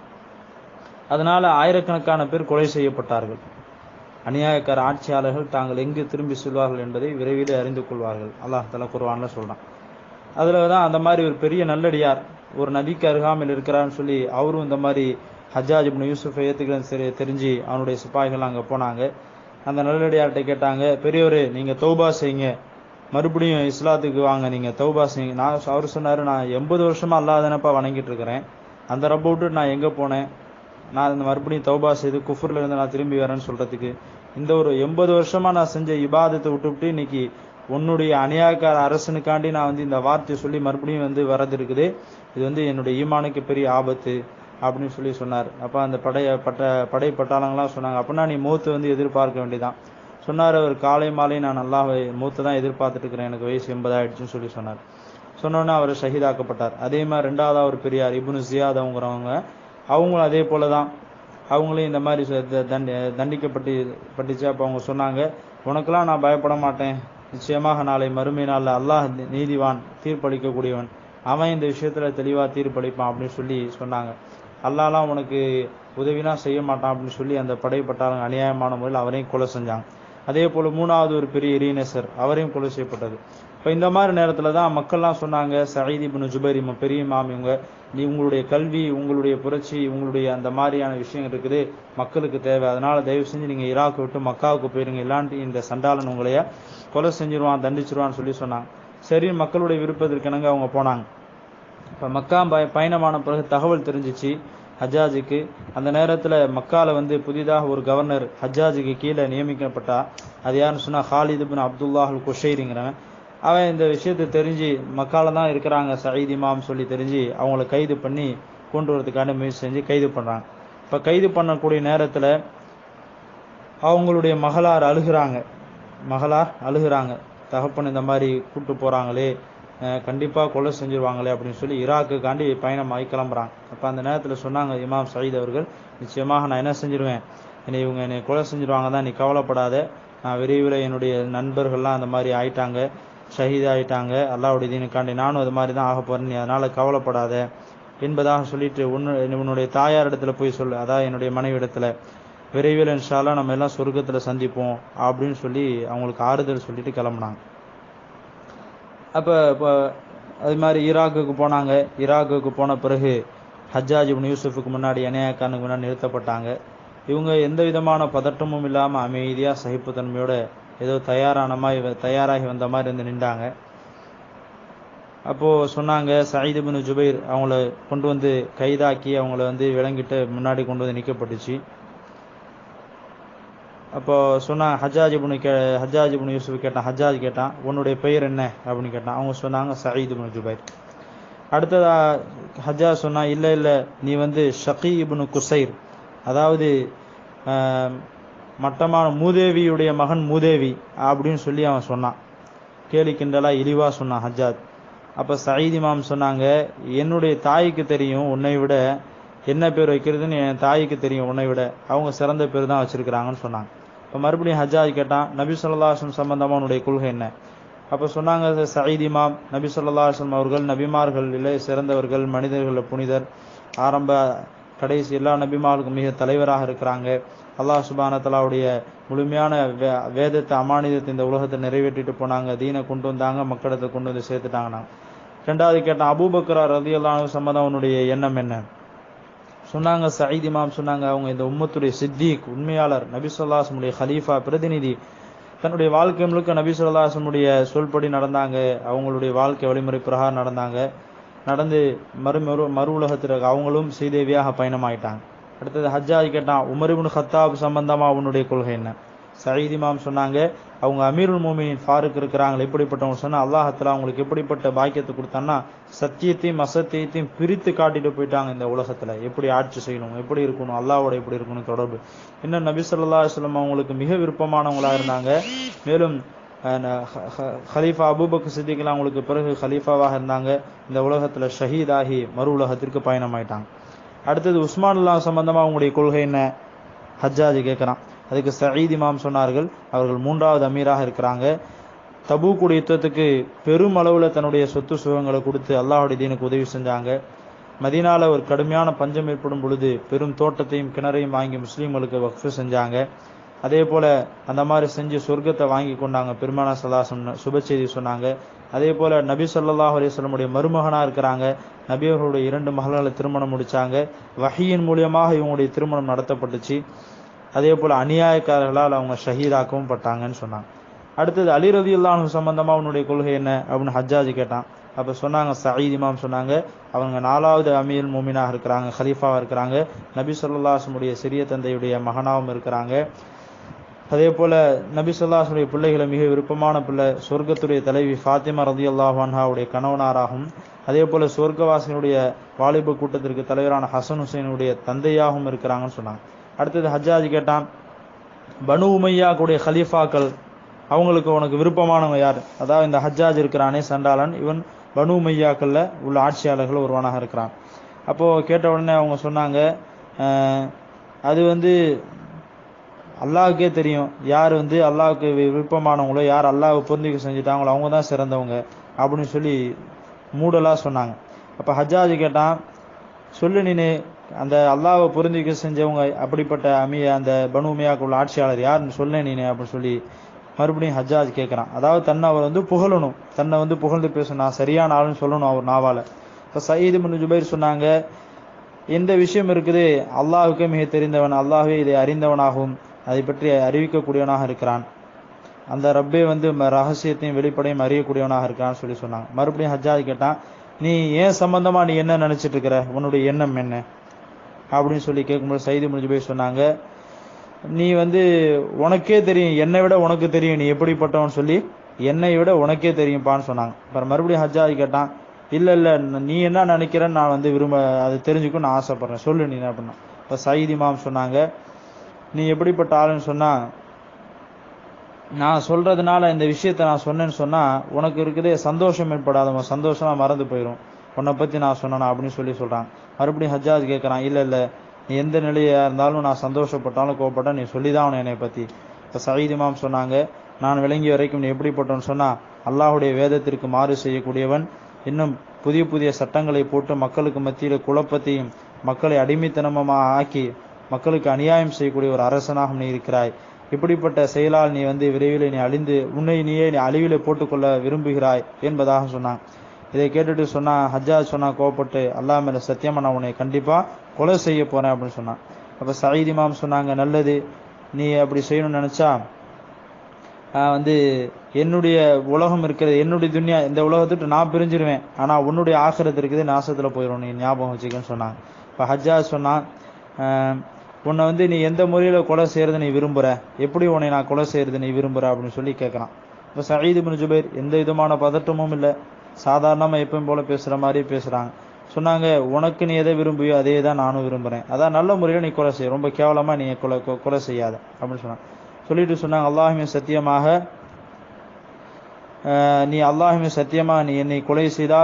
A: அதனால ஆயிரக்கணக்கான பேர் கொலை செய்யப்பட்டார்கள் அநியாயக்கார ஆட்சியாளர்கள் தாங்கள் எங்கு திரும்பி செல்வார்கள் என்பதை விரைவில் அறிந்து கொள்வார்கள் அல்லாஹ் தலா குர்ஆன்ல சொல்றான் அதுல தான் அந்த மாதிரி ஒரு பெரிய நல்லடியார் ஒரு நதிக்கு அருகாமையில் இருக்கிறான்னு சொல்லி அவரும் இந்த மாதிரி ஹஜ்ஜாஜ் இப்னு யூசுஃப் ஏத்துக்கிறேன்னு சரி தெரிஞ்சு அவனுடைய சிப்பாய்கள் அங்க போனாங்க அந்த நல்லடியார்கிட்ட கேட்டாங்க பெரியவரே நீங்க தௌபா செய்யுங்க மறுபடியும் இஸ்லாத்துக்கு வாங்க நீங்க தௌபா செய்யுங்க நான் அவர் சொன்னாரு நான் எண்பது வருஷமா அல்லாதனப்பா வணங்கிட்டு இருக்கிறேன் அந்த ரப்ப விட்டு நான் எங்க போனேன் நான் இந்த மறுபடியும் தௌபா செய்து குஃபுர்ல இருந்து நான் திரும்பி வரேன்னு சொல்றதுக்கு இந்த ஒரு எண்பது வருஷமா நான் செஞ்ச இபாதத்தை விட்டுவிட்டு இன்னைக்கு உன்னுடைய அநியாயக்கார அரசனுக்காண்டி நான் வந்து இந்த வார்த்தையை சொல்லி மறுபடியும் வந்து வரது இருக்குது இது வந்து என்னுடைய ஈமானுக்கு பெரிய ஆபத்து அப்படின்னு சொல்லி சொன்னார் அப்ப அந்த படைய பட்ட படை பட்டாளங்களாம் சொன்னாங்க அப்படின்னா நீ மூத்து வந்து எதிர்பார்க்க வேண்டியதான் சொன்னார் அவர் காலை மாலை நான் நல்லா மூத்து தான் எதிர்பார்த்துட்டு இருக்கிறேன் எனக்கு வயசு எண்பது ஆயிடுச்சுன்னு சொல்லி சொன்னார் சொன்னோன்னே அவர் ஷஹீதாக்கப்பட்டார் அதே மாதிரி ரெண்டாவது ஒரு பெரியார் இப்னு ஜியாத் அவங்கிறவங்க அவங்களும் அதே போல தான் அவங்களையும் இந்த மாதிரி ச- த- தண்டி தண்டிக்கப்பட்டு பட்டுச்சு அப்போ அவங்க சொன்னாங்க உனக்கெல்லாம் நான் பயப்பட மாட்டேன் நிச்சயமாக நாளை மறுமை நாளில் அல்லாஹ் நீ- நீதிவான் தீர்ப்பளிக்கக்கூடியவன் அவன் இந்த விஷயத்துல தெளிவா தீர்ப்பளிப்பான் அப்படின்னு சொல்லி சொன்னாங்க அல்லாஹ்லாம் உனக்கு உதவினா செய்ய மாட்டான் அப்படின்னு சொல்லி அந்த படைப்பட்டாளங்க அநியாயமான முறையில் அவரையும் கொலை செஞ்சாங்க அதே போல மூணாவது ஒரு பெரிய இரியனேசர் அவரையும் கொலை செய்யப்பட்டது இப்போ இந்த மாதிரி நேரத்துல தான் மக்கள்லாம் சொன்னாங்க சயீத் இப்னு ஜுபைர் இவங்க பெரிய இமாம் இவங்க நீ உங்களுடைய கல்வி உங்களுடைய புரட்சி உங்களுடைய அந்த மாதிரியான விஷயம் இருக்குது மக்களுக்கு தேவை அதனால தயவு செஞ்சு நீங்க ஈராக் விட்டு மக்காவுக்கு போயிருங்க இல்லாண்டி இந்த சண்டாளன் உங்களைய கொலை செஞ்சிருவான் தண்டிச்சிருவான்னு சொல்லி சொன்னாங்க சரி மக்களுடைய விருப்பத்திற்கு இணங்க அவங்க போனாங்க இப்ப மக்கா பய- பயணமான பிறகு தகவல் தெரிஞ்சிச்சு ஹஜ்ஜாஜுக்கு அந்த நேரத்துல மக்கால வந்து புதிதாக ஒரு கவர்னர் ஹஜ்ஜாஜுக்கு கீழே நியமிக்கப்பட்டா அது யாருன்னு சொன்னா ஹாலித் பின் அப்துல்லாஹ் அல் குஷைரிங்கிறவன் அவன் இந்த விஷயத்தை தெரிஞ்சு மக்கால தான் இருக்கிறாங்க சயீத் இமாம் சொல்லி தெரிஞ்சு அவங்கள கைது பண்ணி கொண்டு வரதுக்கான முயற்சி செஞ்சு கைது பண்றாங்க இப்ப கைது பண்ணக்கூடிய நேரத்துல அவங்களுடைய மகளார் அழுகுறாங்க மகளார் அழுகுறாங்க தகப்பன் இந்த மாதிரி கூட்டு போறாங்களே அஹ் கண்டிப்பா கொலை செஞ்சிருவாங்களே அப்படின்னு சொல்லி ஈராக்குக்காண்டி பயணமாகி கிளம்புறாங்க அப்ப அந்த நேரத்துல சொன்னாங்க இமாம் சயீத் அவர்கள் நிச்சயமாக நான் என்ன செஞ்சிருவேன் என்னை இவங்க என்னை கொலை செஞ்சிருவாங்க தான் நீ கவலைப்படாத நான் விரைவில் என்னுடைய நண்பர்கள்லாம் அந்த மாதிரி ஆயிட்டாங்க ஷஹீத் ஆயிட்டாங்க அல்லாஹ்வுடைய தீனுக்காண்டி நானும் அது மாதிரி தான் ஆக போறேன் நீ அதனால கவலைப்படாத என்பதாக சொல்லிட்டு உன்னு உன்னுடைய தாயார் இடத்துல போய் சொல்லு அதான் என்னுடைய மனைவி இடத்துல விரைவில் இன்ஷால்லா நம்ம எல்லாம் சொர்க்கத்துல சந்திப்போம் அப்படின்னு சொல்லி அவங்களுக்கு ஆறுதல் சொல்லிட்டு கிளம்புனாங்க அப்ப இப்போ அது மாதிரி ஈராக்குக்கு போனாங்க ஈராக்குக்கு போன பிறகு ஹஜ்ஜாஜ் இப்னு யூசுஃபுக்கு முன்னாடி இணையக்காரனுக்கு முன்னாடி நிறுத்தப்பட்டாங்க இவங்க எந்த விதமான பதட்டமும் இல்லாம அமைதியா சகிப்புத்தன்மையோட ஏதோ தயாரான மாதிரி தயாராகி வந்த மாதிரி வந்து நின்றாங்க அப்போ சொன்னாங்க சயீத் இப்னு ஜுபைர் அவங்கள கொண்டு வந்து கைதாக்கி அவங்கள வந்து விளங்கிட்டு முன்னாடி கொண்டு வந்து நிக்கப்பட்டுச்சு அப்போ சொன்னா ஹஜ்ஜாஜ் இப்னு கே ஹஜ்ஜாஜ் இப்னு யூசுப் கேட்டான் ஹஜ்ஜாஜ் கேட்டான் உன்னுடைய பெயர் என்ன அப்படின்னு கேட்டான் அவங்க சொன்னாங்க சயீத் இப்னு ஜுபைர் அடுத்ததா ஹஜ்ஜாஜ் சொன்னா இல்ல இல்ல நீ வந்து ஷகி இப்னு குசைர் அதாவது ஆஹ், மட்டமான மூதேவியுடைய மகன் மூதேவி அப்படின்னு சொல்லி அவன் சொன்னான் கேலி கிண்டலா இழிவா சொன்னான் ஹஜ்ஜாஜ் அப்ப சயீத் இமாம் சொன்னாங்க என்னுடைய தாய்க்கு தெரியும் உன்னை விட என்ன பேர் வைக்கிறதுன்னு என் தாய்க்கு தெரியும் உன்னை விட அவங்க சிறந்த பேர் தான் வச்சிருக்கிறாங்கன்னு சொன்னாங்க இப்போ மறுபடியும் ஹஜ்ஜாஜ் கேட்டான் நபி சொல்லாஹம் சம்பந்தமா உன்னுடைய கொள்கை என்ன அப்போ சொன்னாங்க சயீத் இமாம் நபி சொல்லாஹம் அவர்கள் நபிமார்களிலே சிறந்தவர்கள் மனிதர்கள் புனிதர் ஆரம்ப கடைசி எல்லா நபிமார்களுக்கும் மிக தலைவராக இருக்கிறாங்க அல்லாஹ் சுபான தலாவுடைய முழுமையான வே வேதத்தை அமானிதத்தை இந்த உலகத்தை நிறைவேற்றிட்டு போனாங்க தீனை கொண்டு வந்தாங்க மக்களிடத்தை கொண்டு வந்து சேர்த்துட்டாங்கண்ணா ரெண்டாவது கேட்டான் அபூபக்கரா ரதி அல்லாஹ் சம்பந்தம் அவனுடைய எண்ணம் என்ன சொன்னாங்க சயீத் இமாம் சொன்னாங்க அவங்க இந்த உம்மத்துடைய சித்திக் உண்மையாளர் நபி சொல்லாசமுடைய ஹலீஃபா பிரதிநிதி தன்னுடைய வாழ்க்கை முழுக்க நபி சொல்லாசமுடைய சொல்படி நடந்தாங்க அவங்களுடைய வாழ்க்கை வழிமுறை பிரகாரம் நடந்தாங்க நடந்து மறு மறு மறு உலகத்திற்கு அவங்களும் ஸ்ரீதேவியாக பயணமாயிட்டாங்க அடுத்தது ஹஜ்ஜாஜ் கேட்டான் உமரிபுன் ஹத்தாப் சம்பந்தமா அவனுடைய கொள்கை என்ன சயீத் இமாம் சொன்னாங்க அவங்க அமீருல் மூமினின் ஃபாருக்கு இருக்கிறாங்க எப்படிப்பட்டவங்க சொன்னா அல்லாஹத்துல அவங்களுக்கு எப்படிப்பட்ட பாக்கியத்தை கொடுத்தான்னா சத்தியத்தையும் அசத்தியத்தையும் பிரித்து காட்டிட்டு போயிட்டாங்க இந்த உலகத்துல எப்படி ஆட்சி செய்யணும் எப்படி இருக்கணும் அல்லாவோட எப்படி இருக்கணும் தொடர்பு இன்னும் நபி சொல்லா சொல்லம் அவங்களுக்கு மிக விருப்பமானவங்களா இருந்தாங்க மேலும் ஹலீஃபா அபூபக் சித்திகலாம் அவங்களுக்கு பிறகு ஹலீஃபாவாக இருந்தாங்க இந்த உலகத்துல ஷஹீதாகி மறு உலகத்திற்கு பயணமாயிட்டாங்க அடுத்தது உஸ்மான் அல்லா சம்பந்தமா அவங்களுடைய கொள்கை என்ன ஹஜ்ஜாஜி கேட்கிறான் அதுக்கு சயீத் இமாம் சொன்னார்கள் அவர்கள் மூன்றாவது அமீராக இருக்கிறாங்க தபூக்குடைய யுத்தத்துக்கு பெரும் அளவுல தன்னுடைய சொத்து சுகங்களை கொடுத்து அல்லாஹுடைய தீனுக்கு உதவி செஞ்சாங்க மதினால ஒரு கடுமையான பஞ்சம் ஏற்படும் பொழுது பெரும் தோட்டத்தையும் கிணறையும் வாங்கி முஸ்லீம்களுக்கு வக்ஃபு செஞ்சாங்க அதே போல அந்த மாதிரி செஞ்சு சொர்க்கத்தை வாங்கி கொண்டாங்க பெருமானா சலாசம் சுப செய்தி சொன்னாங்க அதே போல நபி சொல்லாஹ் அலிஸ்லமுடைய மருமகனா இருக்கிறாங்க நபி அவர்களுடைய இரண்டு மகள்களை திருமணம் முடிச்சாங்க வஹியின் மூலியமாக இவங்களுடைய திருமணம் நடத்தப்பட்டுச்சு அதே போல அநியாயக்காரர்களால் அவங்க ஷஹீதாக்கவும் பட்டாங்கன்னு சொன்னாங்க அடுத்தது அலி ரதி அல்லாஹு சம்பந்தமா அவனுடைய கொள்கை என்ன அப்படின்னு ஹஜ்ஜாஜ் கேட்டான் அப்ப சொன்னாங்க சயீத் இமாம் சொன்னாங்க அவங்க நாலாவது அமீர் மூமினாக இருக்கிறாங்க ஹலீஃபாவாக இருக்கிறாங்க நபி சொல்லாசமுடைய சிறிய தந்தையுடைய மகனாவும் இருக்கிறாங்க அதே போல நபி சொல்லாசுடைய பிள்ளைகளை மிக விருப்பமான பிள்ளை சொர்க்கத்துடைய தலைவி ஃபாத்திமா ரதி அல்லாஹான்ஹாவுடைய கணவனாராகும் அதே போல சொர்க்கவாசிகளுடைய வாலிப கூட்டத்திற்கு தலைவரான ஹசன் ஹுசைனுடைய தந்தையாகவும் இருக்கிறாங்கன்னு சொன்னாங்க அடுத்தது ஹஜ்ஜாஜ் கேட்டான் பனு உமையா கூடிய ஹலீஃபாக்கள் அவங்களுக்கு உனக்கு விருப்பமானவங்க யார் அதாவது இந்த ஹஜ்ஜாஜ் இருக்கிறானே சண்டாளன் இவன் பனு உமையாக்கள்ல உள்ள ஆட்சியாளர்கள் ஒருவனாக இருக்கிறான் அப்போ கேட்ட உடனே அவங்க சொன்னாங்க அது வந்து அல்லாவுக்கே தெரியும் யார் வந்து அல்லாவுக்கு விருப்பமானவங்களோ யார் அல்லாவை பொருந்திக்க செஞ்சுட்டாங்களோ அவங்க தான் சிறந்தவங்க அப்படின்னு சொல்லி மூடலாக சொன்னாங்க அப்போ ஹஜ்ஜாஜ் கேட்டான் சொல்லு நீனு அந்த அல்லாவை பொருந்திக்க செஞ்சவங்க அப்படிப்பட்ட அமிய அந்த பனு உமையாக்கு உள்ள ஆட்சியாளர் யாருன்னு சொல்ல நீனு அப்படின்னு சொல்லி மறுபடியும் ஹஜ்ஜாஜ் கேட்குறான் அதாவது தன்னை அவர் வந்து புகழணும் தன்னை வந்து புகழ்ந்து பேசணும் நான் சரியான ஆளுன்னு சொல்லணும் அவர் நாவால இப்போ சயீது பின் ஜுபைர் சொன்னாங்க எந்த விஷயம் இருக்குது அல்லாஹுக்கே மிக தெரிந்தவன் அல்லாஹே இதை அறிந்தவனாகவும் அதை பற்றி அறிவிக்கக்கூடியவனாக இருக்கிறான் அந்த ரப்பே வந்து ரகசியத்தையும் வெளிப்படையும் அறியக்கூடியவனாக இருக்கான்னு சொல்லி சொன்னாங்க மறுபடியும் ஹஜ்ஜாஜ் கேட்டான் நீ ஏன் சம்பந்தமா நீ என்ன நினைச்சிட்டு இருக்கிற உன்னுடைய எண்ணம் என்ன அப்படின்னு சொல்லி கேட்கும்போது சைது முடிஞ்சு போய் சொன்னாங்க நீ வந்து உனக்கே தெரியும் என்னை விட உனக்கு தெரியும் நீ எப்படிப்பட்டவன் சொல்லி என்னை விட உனக்கே தெரியும்ப்பான்னு சொன்னாங்க அப்புறம் மறுபடியும் ஹஜ்ஜாஜ் கேட்டான் இல்ல இல்ல நீ என்ன நினைக்கிறன்னு நான் வந்து விரும்ப அது தெரிஞ்சுக்கும் நான் ஆசைப்படுறேன் சொல்லு நீ அப்படின்னா இப்ப சயீத் இமாம் சொன்னாங்க நீ எப்படிப்பட்ட ஆளுன்னு சொன்னா நான் சொல்றதுனால இந்த விஷயத்த நான் சொன்னேன்னு சொன்னா உனக்கு இருக்குதே சந்தோஷம் ஏற்படாத சந்தோஷமா மறந்து போயிடும் உன்னை பத்தி நான் சொன்னேனா அப்படின்னு சொல்லி சொல்றான் மறுபடியும் ஹஜ்ஜாஜ் கேட்கறான் இல்ல இல்ல நீ எந்த நிலையா இருந்தாலும் நான் சந்தோஷப்பட்டாலும் கோவப்பட்டா நீ சொல்லிதான் அவனை என்னை பத்தி இப்ப சயீத் இமாம் சொன்னாங்க நான் விளங்கிய வரைக்கும் நீ எப்படிப்பட்டவன் சொன்னா அல்லாஹுடைய வேதத்திற்கு மாறு செய்யக்கூடியவன் இன்னும் புதிய புதிய சட்டங்களை போட்டு மக்களுக்கு மத்தியில குழப்பத்தையும் மக்களை அடிமைத்தனமாக ஆக்கி மக்களுக்கு அநியாயம் செய்யக்கூடிய ஒரு அரசனாக நீ இருக்கிறாய் இப்படிப்பட்ட செயலால் நீ வந்து விரைவில் நீ அழிந்து உன்னை நீயே நீ அழிவிலே போட்டுக்கொள்ள விரும்புகிறாய் என்பதாக சொன்னான் இதை கேட்டுட்டு சொன்னா ஹஜ்ஜாஜ் சொன்னா கோவப்பட்டு அல்லா மேல சத்தியமா நான் உன்னை கண்டிப்பா கொலை செய்ய போறேன் அப்படின்னு சொன்னான் அப்ப சயீத் இமாம் சொன்னாங்க நல்லது நீ அப்படி செய்யணும்னு நினைச்சா வந்து என்னுடைய உலகம் இருக்கிறது என்னுடைய துன்யா இந்த உலகத்துட்டு நான் பிரிஞ்சிருவேன் ஆனா உன்னுடைய ஆசிரத்து இருக்குது நாசத்துல போயிடும் நீ ஞாபகம் வச்சுக்கன்னு சொன்னாங்க இப்ப ஹஜ்ஜாஜ் சொன்னான் உன்னை வந்து நீ எந்த முறையில கொலை செய்யறது நீ விரும்புற எப்படி உன்னை நான் கொலை செய்யறது நீ விரும்புற அப்படின்னு சொல்லி கேட்கறான் இப்ப சயீது பின் ஜுபைர் எந்த விதமான பதட்டமும் இல்லை சாதாரணமா எப்பயும் போல பேசுற மாதிரி பேசுறாங்க சொன்னாங்க உனக்கு நீ எதை விரும்பியோ அதே தான் நானும் விரும்புறேன் அதான் நல்ல முறையில நீ கொலை செய்ய ரொம்ப கேவலமா நீ கொலை கொலை செய்யாத அப்படின்னு சொன்னாங்க சொல்லிட்டு சொன்னாங்க அல்லாஹுமே சத்தியமாக நீ அல்லாஹுமே சத்தியமா நீ என்னை கொலை செய்தால்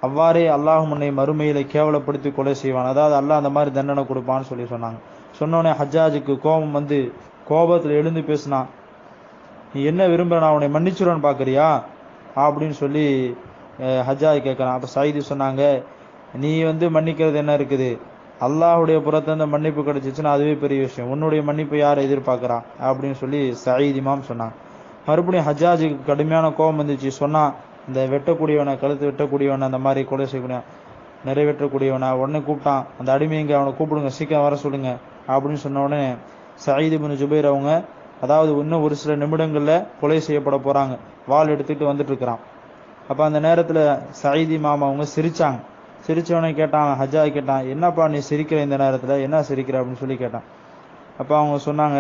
A: அவ்வாறே அல்லாஹ் உன்னை மறுமையில கேவலப்படுத்தி கொலை செய்வான் அதாவது அல்லாஹ் அந்த மாதிரி தண்டனை கொடுப்பான்னு சொல்லி சொன்னாங்க சொன்னோடனே ஹஜ்ஜாஜுக்கு கோபம் வந்து கோபத்துல எழுந்து பேசினான் நீ என்ன விரும்புற நான் உன்னை மன்னிச்சுருவேன்னு பாக்குறியா அப்படின்னு சொல்லி அஹ், ஹஜ்ஜாஜ் கேட்கறான் அப்ப சைதி சொன்னாங்க நீ வந்து மன்னிக்கிறது என்ன இருக்குது அல்லாஹ்வுடைய புறத்திலிருந்து மன்னிப்பு கிடைச்சிச்சுன்னா அதுவே பெரிய விஷயம் உன்னுடைய மன்னிப்பு யார் எதிர்பார்க்கறா அப்படின்னு சொல்லி சயீத் இமாம் சொன்னாங்க மறுபடியும் ஹஜ்ஜாஜுக்கு கடுமையான கோபம் வந்துச்சு சொன்னா இந்த வெட்டக்கூடியவனை கழுத்து வெட்டக்கூடியவனை அந்த மாதிரி கொலை செய்யக்கூடிய நிறைவேற்றக்கூடியவனை உடனே கூப்பிட்டான் அந்த அடிமைங்க அவனை கூப்பிடுங்க சீக்கிரம் வர சொல்லுங்க அப்படின்னு சொன்ன உடனே சயீத் இப்னு ஜுபைர் அவங்க அதாவது இன்னும் ஒரு சில நிமிடங்கள்ல கொலை செய்யப்பட போறாங்க வாள் எடுத்துட்டு வந்துட்டு இருக்கிறான் அப்ப அந்த நேரத்துல சயீதி மாமா அவங்க சிரிச்சாங்க சிரிச்சவனே கேட்டான் ஹஜ்ஜா கேட்டான் என்னப்பா நீ சிரிக்கிற இந்த நேரத்துல என்ன சிரிக்கிற அப்படின்னு சொல்லி கேட்டான் அப்ப அவங்க சொன்னாங்க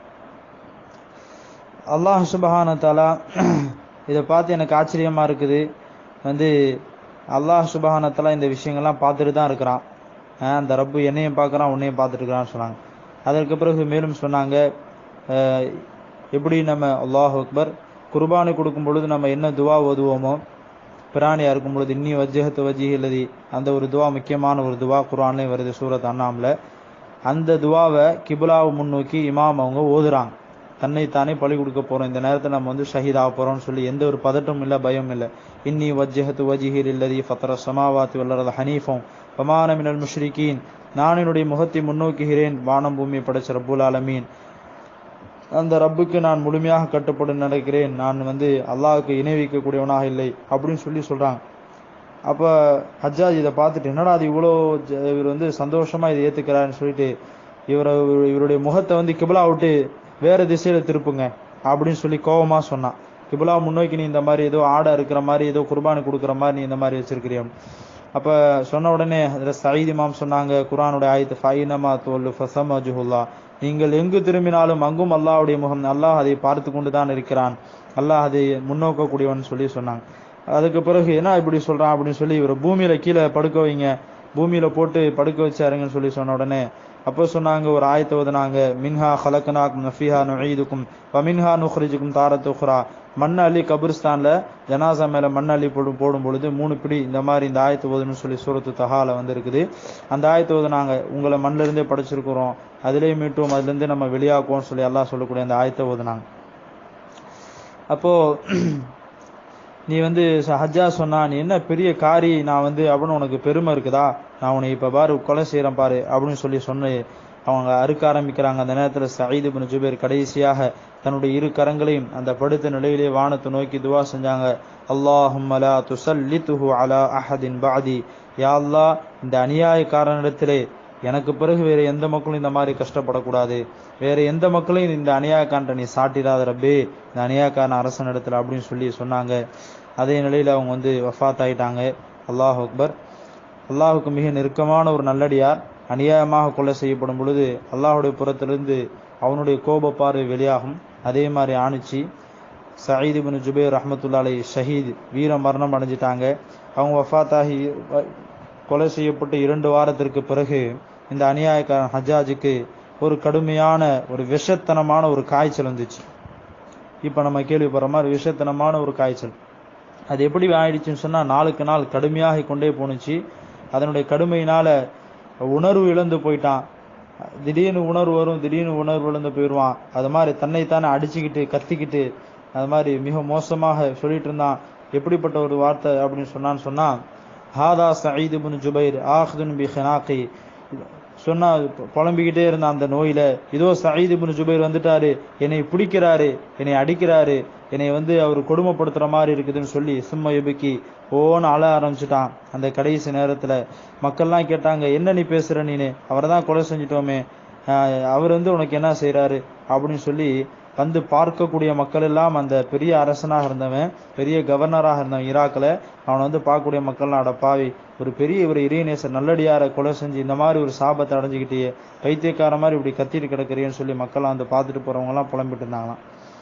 A: அல்லாஹ் சுபஹான தாலா இதை பார்த்து எனக்கு ஆச்சரியமா இருக்குது வந்து அல்லாஹ் சுபஹான தாலா இந்த விஷயங்கள்லாம் பார்த்துட்டு தான் இருக்கிறான் அஹ் அந்த ரப்பு என்னையும் பார்க்கறான் உன்னையும் பார்த்துட்டு இருக்கிறான்னு சொன்னாங்க அதற்கு பிறகு மேலும் சொன்னாங்க அஹ் எப்படி நம்ம அல்லாஹ் அக்பர் குர்பானி கொடுக்கும் பொழுது நம்ம என்ன துவா ஓதுவோமோ பிராணியா இருக்கும் பொழுது இன்னி வஜ்ஜகத்து வஜ்ஜி இல்லதி அந்த ஒரு துவா முக்கியமான ஒரு துவா குர்ஆன்லயும் வருது சூரத் அண்ணாம்ல அந்த துவாவை கிபுலாவை முன்னோக்கி இமாம் அவங்க ஓதுறாங்க தன்னைத்தானே பலி கொடுக்க போறோம் இந்த நேரத்தில் நம்ம வந்து ஷஹீத் ஆக போறோம்னு சொல்லி எந்த ஒரு பதட்டமும் இல்லை பயம் இல்லை இன்னி வஜ்ஜஹத்து வஜிஹிர் இல்லதி ஃபத்ர சமாவாத்து வல்லரது ஹனீஃபம் பமான மினல் முஷ்ரிகீன் நான் என்னுடைய முகத்தை முன்னோக்குகிறேன் வானம் பூமியை படைச்ச ரப்புல் ஆலமீன் அந்த ரப்புக்கு நான் முழுமையாக கட்டுப்பட்டு நடக்கிறேன் நான் வந்து அல்லாஹ்வுக்கு இணை வைக்கக்கூடியவனாக இல்லை அப்படின்னு சொல்லி சொல்றாங்க அப்ப ஹஜ்ஜாஜ் இதை பார்த்துட்டு என்னடா அது இவ்வளோ ஜ- இவர் வந்து சந்தோஷமா இதை ஏத்துக்கிறாருன்னு சொல்லிட்டு இவரை இவருடைய முகத்தை வந்து கிபிலா விட்டு வேற திசையில திருப்புங்க அப்படின்னு சொல்லி கோவமா சொன்னான் கிபிலா முன்னோக்கி நீ இந்த மாதிரி ஏதோ ஆடை இருக்கிற மாதிரி ஏதோ குர்பானி கொடுக்குற மாதிரி நீ இந்த மாதிரி வச்சிருக்கிறியா அப்ப சொன்ன உடனே அதுல சயீத் இமாம் சொன்னாங்க குர்ஆனுடைய ஆயத்து ஃபைனமா தோல்லு ஃபசமஜுல்லா நீங்கள் எங்கு திரும்பினாலும் அங்கும் அல்லாஹ்வுடைய முகம் அல்லாஹ் அதை பார்த்து கொண்டு தான் இருக்கிறான் அல்லாஹ் அதை முன்னோக்கக்கூடியவன் சொல்லி சொன்னாங்க அதுக்கு பிறகு என்ன இப்படி சொல்றான் அப்படின்னு சொல்லி இவர் பூமியில கீழே படுக்க வைங்க பூமியில போட்டு படுக்க வச்சாருங்கன்னு சொல்லி சொன்ன உடனே அப்போ சொன்னாங்க ஒரு ஆயத்தை ஓதுனாங்க மின்ஹா ஹலக்கனாக்கும் நஃபிஹா நுஈதுக்கும் வமின்ஹா நுஹ்ரிஜுக்கும் தாரத் உஹ்ரா மண் அள்ளி கபிரிஸ்தான்ல ஜனாசா மேல மண் அள்ளி போடும் போடும் பொழுது மூணு பிடி இந்த மாதிரி இந்த ஆயத்து ஓதுன்னு சொல்லி சூரத்து தஹால வந்து இருக்குது அந்த ஆயத்து ஓதுனாங்க உங்களை மண்ணில இருந்தே படைச்சிருக்கிறோம் அதிலே மீட்டும் அதுல இருந்து நம்ம வெளியாக்குவோம்னு சொல்லி அல்லாஹ் சொல்லக்கூடிய அந்த ஆயத்தை ஓதுனாங்க அப்போ நீ வந்து ச- ஹஜ்ஜா சொன்னா நீ என்ன பெரிய காரி நான் வந்து அப்படின்னு உனக்கு பெருமை இருக்குதா நான் உன்னை இப்ப பாரு கொலை செய்யறேன் பாரு அப்படின்னு சொல்லி சொன்ன அவங்க அறுக்க ஆரம்பிக்கிறாங்க அந்த நேரத்துல சயீத் இப்னு ஜுபைர் கடைசியாக தன்னுடைய இரு கரங்களையும் அந்த படுத்த நிலையிலே வானத்தை நோக்கி துவா செஞ்சாங்க அல்லாஹும் லா துசல்லித்துஹு அலா அஹதின் பாதி யா அல்லாஹ் இந்த அநியாயக்காரனிடத்திலே எனக்கு பிறகு வேற எந்த மக்களும் இந்த மாதிரி கஷ்டப்படக்கூடாது வேற எந்த மக்களையும் இந்த அநியாயக்காரன் நீ சாட்டிடாத ரப்பே இந்த அநியாயக்காரன் அரசன் இடத்துல அப்படின்னு சொல்லி சொன்னாங்க அதே நிலையில அவங்க வந்து வஃபாத் ஆயிட்டாங்க அல்லாஹ் அக்பர் அல்லாஹுக்கு மிக நெருக்கமான ஒரு நல்லடியார் அநியாயமாக கொலை செய்யப்படும் பொழுது அல்லாஹுடைய புறத்திலிருந்து அவனுடைய கோப பார்வை வெளியாகும் அதே மாதிரி ஆணிச்சு சயீத் இப்னு ஜுபைர் ரஹ்மத்துல்லாஹி அலைஹி ஷஹீத் வீர மரணம் அடைஞ்சிட்டாங்க அவங்க வஃபாத்தாகி வ- கொலை செய்யப்பட்டு இரண்டு வாரத்திற்கு பிறகு இந்த அநியாயக்காரன் ஹஜ்ஜாஜுக்கு ஒரு கடுமையான ஒரு விஷத்தனமான ஒரு காய்ச்சல் வந்துச்சு இப்ப நம்ம கேள்விப்படுற மாதிரி விஷத்தனமான ஒரு காய்ச்சல் அது எப்படி ஆயிடுச்சுன்னு சொன்னா நாளுக்கு நாள் கடுமையாகி கொண்டே போணுச்சு அதனுடைய கடுமையினால உணர்வு இழந்து போயிட்டான் திடீர்னு உணர்வு வரும் திடீர்னு உணர்வு இழந்து போயிடுவான் அது மாதிரி தன்னைத்தானே அடிச்சுக்கிட்டு கத்திக்கிட்டு அது மாதிரி மிக மோசமாக சொல்லிட்டு இருந்தான் எப்படிப்பட்ட ஒரு வார்த்தை அப்படின்னு சொன்னான்னு சொன்னா ஹாதா சயீத் இப்னு ஜுபைர் ஆஹ்துன் பி ஹினாக்கி சொன்னா புலம்பிக்கிட்டே இருந்த அந்த நோயில இதோ சயீத் இப்னு ஜுபைர் வந்துட்டாரு என்னை பிடிக்கிறாரு என்னை அடிக்கிறாரு என்னை வந்து அவர் கொடுமைப்படுத்துற மாதிரி இருக்குதுன்னு சொல்லி சும்மா எபுக்கி ஓன்னு அழ ஆரம்பிச்சுட்டான் அந்த கடைசி நேரத்துல மக்கள்லாம் கேட்டாங்க என்ன நீ பேசுற நீனு அவரை தான் கொலை செஞ்சிட்டோமே ஆஹ் அவர் வந்து உனக்கு என்ன செய்றாரு அப்படின்னு சொல்லி வந்து பார்க்கக்கூடிய மக்கள் எல்லாம் அந்த பெரிய அரசனாக இருந்தவன் பெரிய கவர்னராக இருந்தவன் ஈராக்ல அவனை வந்து பார்க்கக்கூடிய மக்கள்லாம் அட பாவி ஒரு பெரிய ஒரு இறைநேசர் நல்லடியாரை கொலை செஞ்சு இந்த மாதிரி ஒரு சாபத்தை அடைஞ்சுக்கிட்டே பைத்தியக்கார மாதிரி இப்படி கத்திட்டு கிடக்குறியேன்னு சொல்லி மக்கள்லாம் வந்து பார்த்துட்டு போறவங்க எல்லாம் புலம்பிட்டு இருந்தாங்களாம்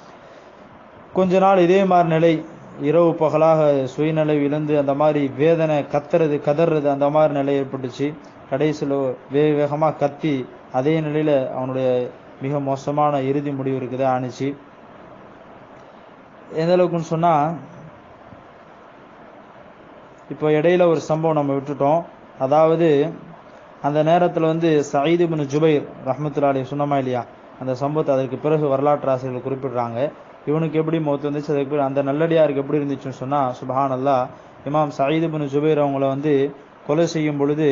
A: கொஞ்ச நாள் இதே மாதிரி நிலை இரவு பகலாக சுயநிலை இழந்து அந்த மாதிரி வேதனை கத்துறது கதறது அந்த மாதிரி நிலை ஏற்பட்டுச்சு கடைசியில் வேக வேகமா கத்தி அதே நிலையில அவனுடைய மிக மோசமான இறுதி முடிவு இருக்குது ஆணிச்சு எந்த அளவுக்குன்னு சொன்னா இப்போ இடையில ஒரு சம்பவம் நம்ம விட்டுட்டோம் அதாவது அந்த நேரத்தில் வந்து சயீது பின் ஜுபைர் ரஹமத்துல்லாலி சொன்னமா இல்லையா அந்த சம்பவத்தை அதற்கு பிறகு வரலாற்று ஆசிரியர்கள் குறிப்பிடுறாங்க இவனுக்கு எப்படி மௌத்து வந்துச்சு அதுக்கு பிறகு அந்த நல்லடியாருக்கு எப்படி இருந்துச்சுன்னு சொன்னா சுபஹான் அல்லா இமாம் சயீது பின் ஜுபைர் அவங்கள வந்து கொலை செய்யும் பொழுது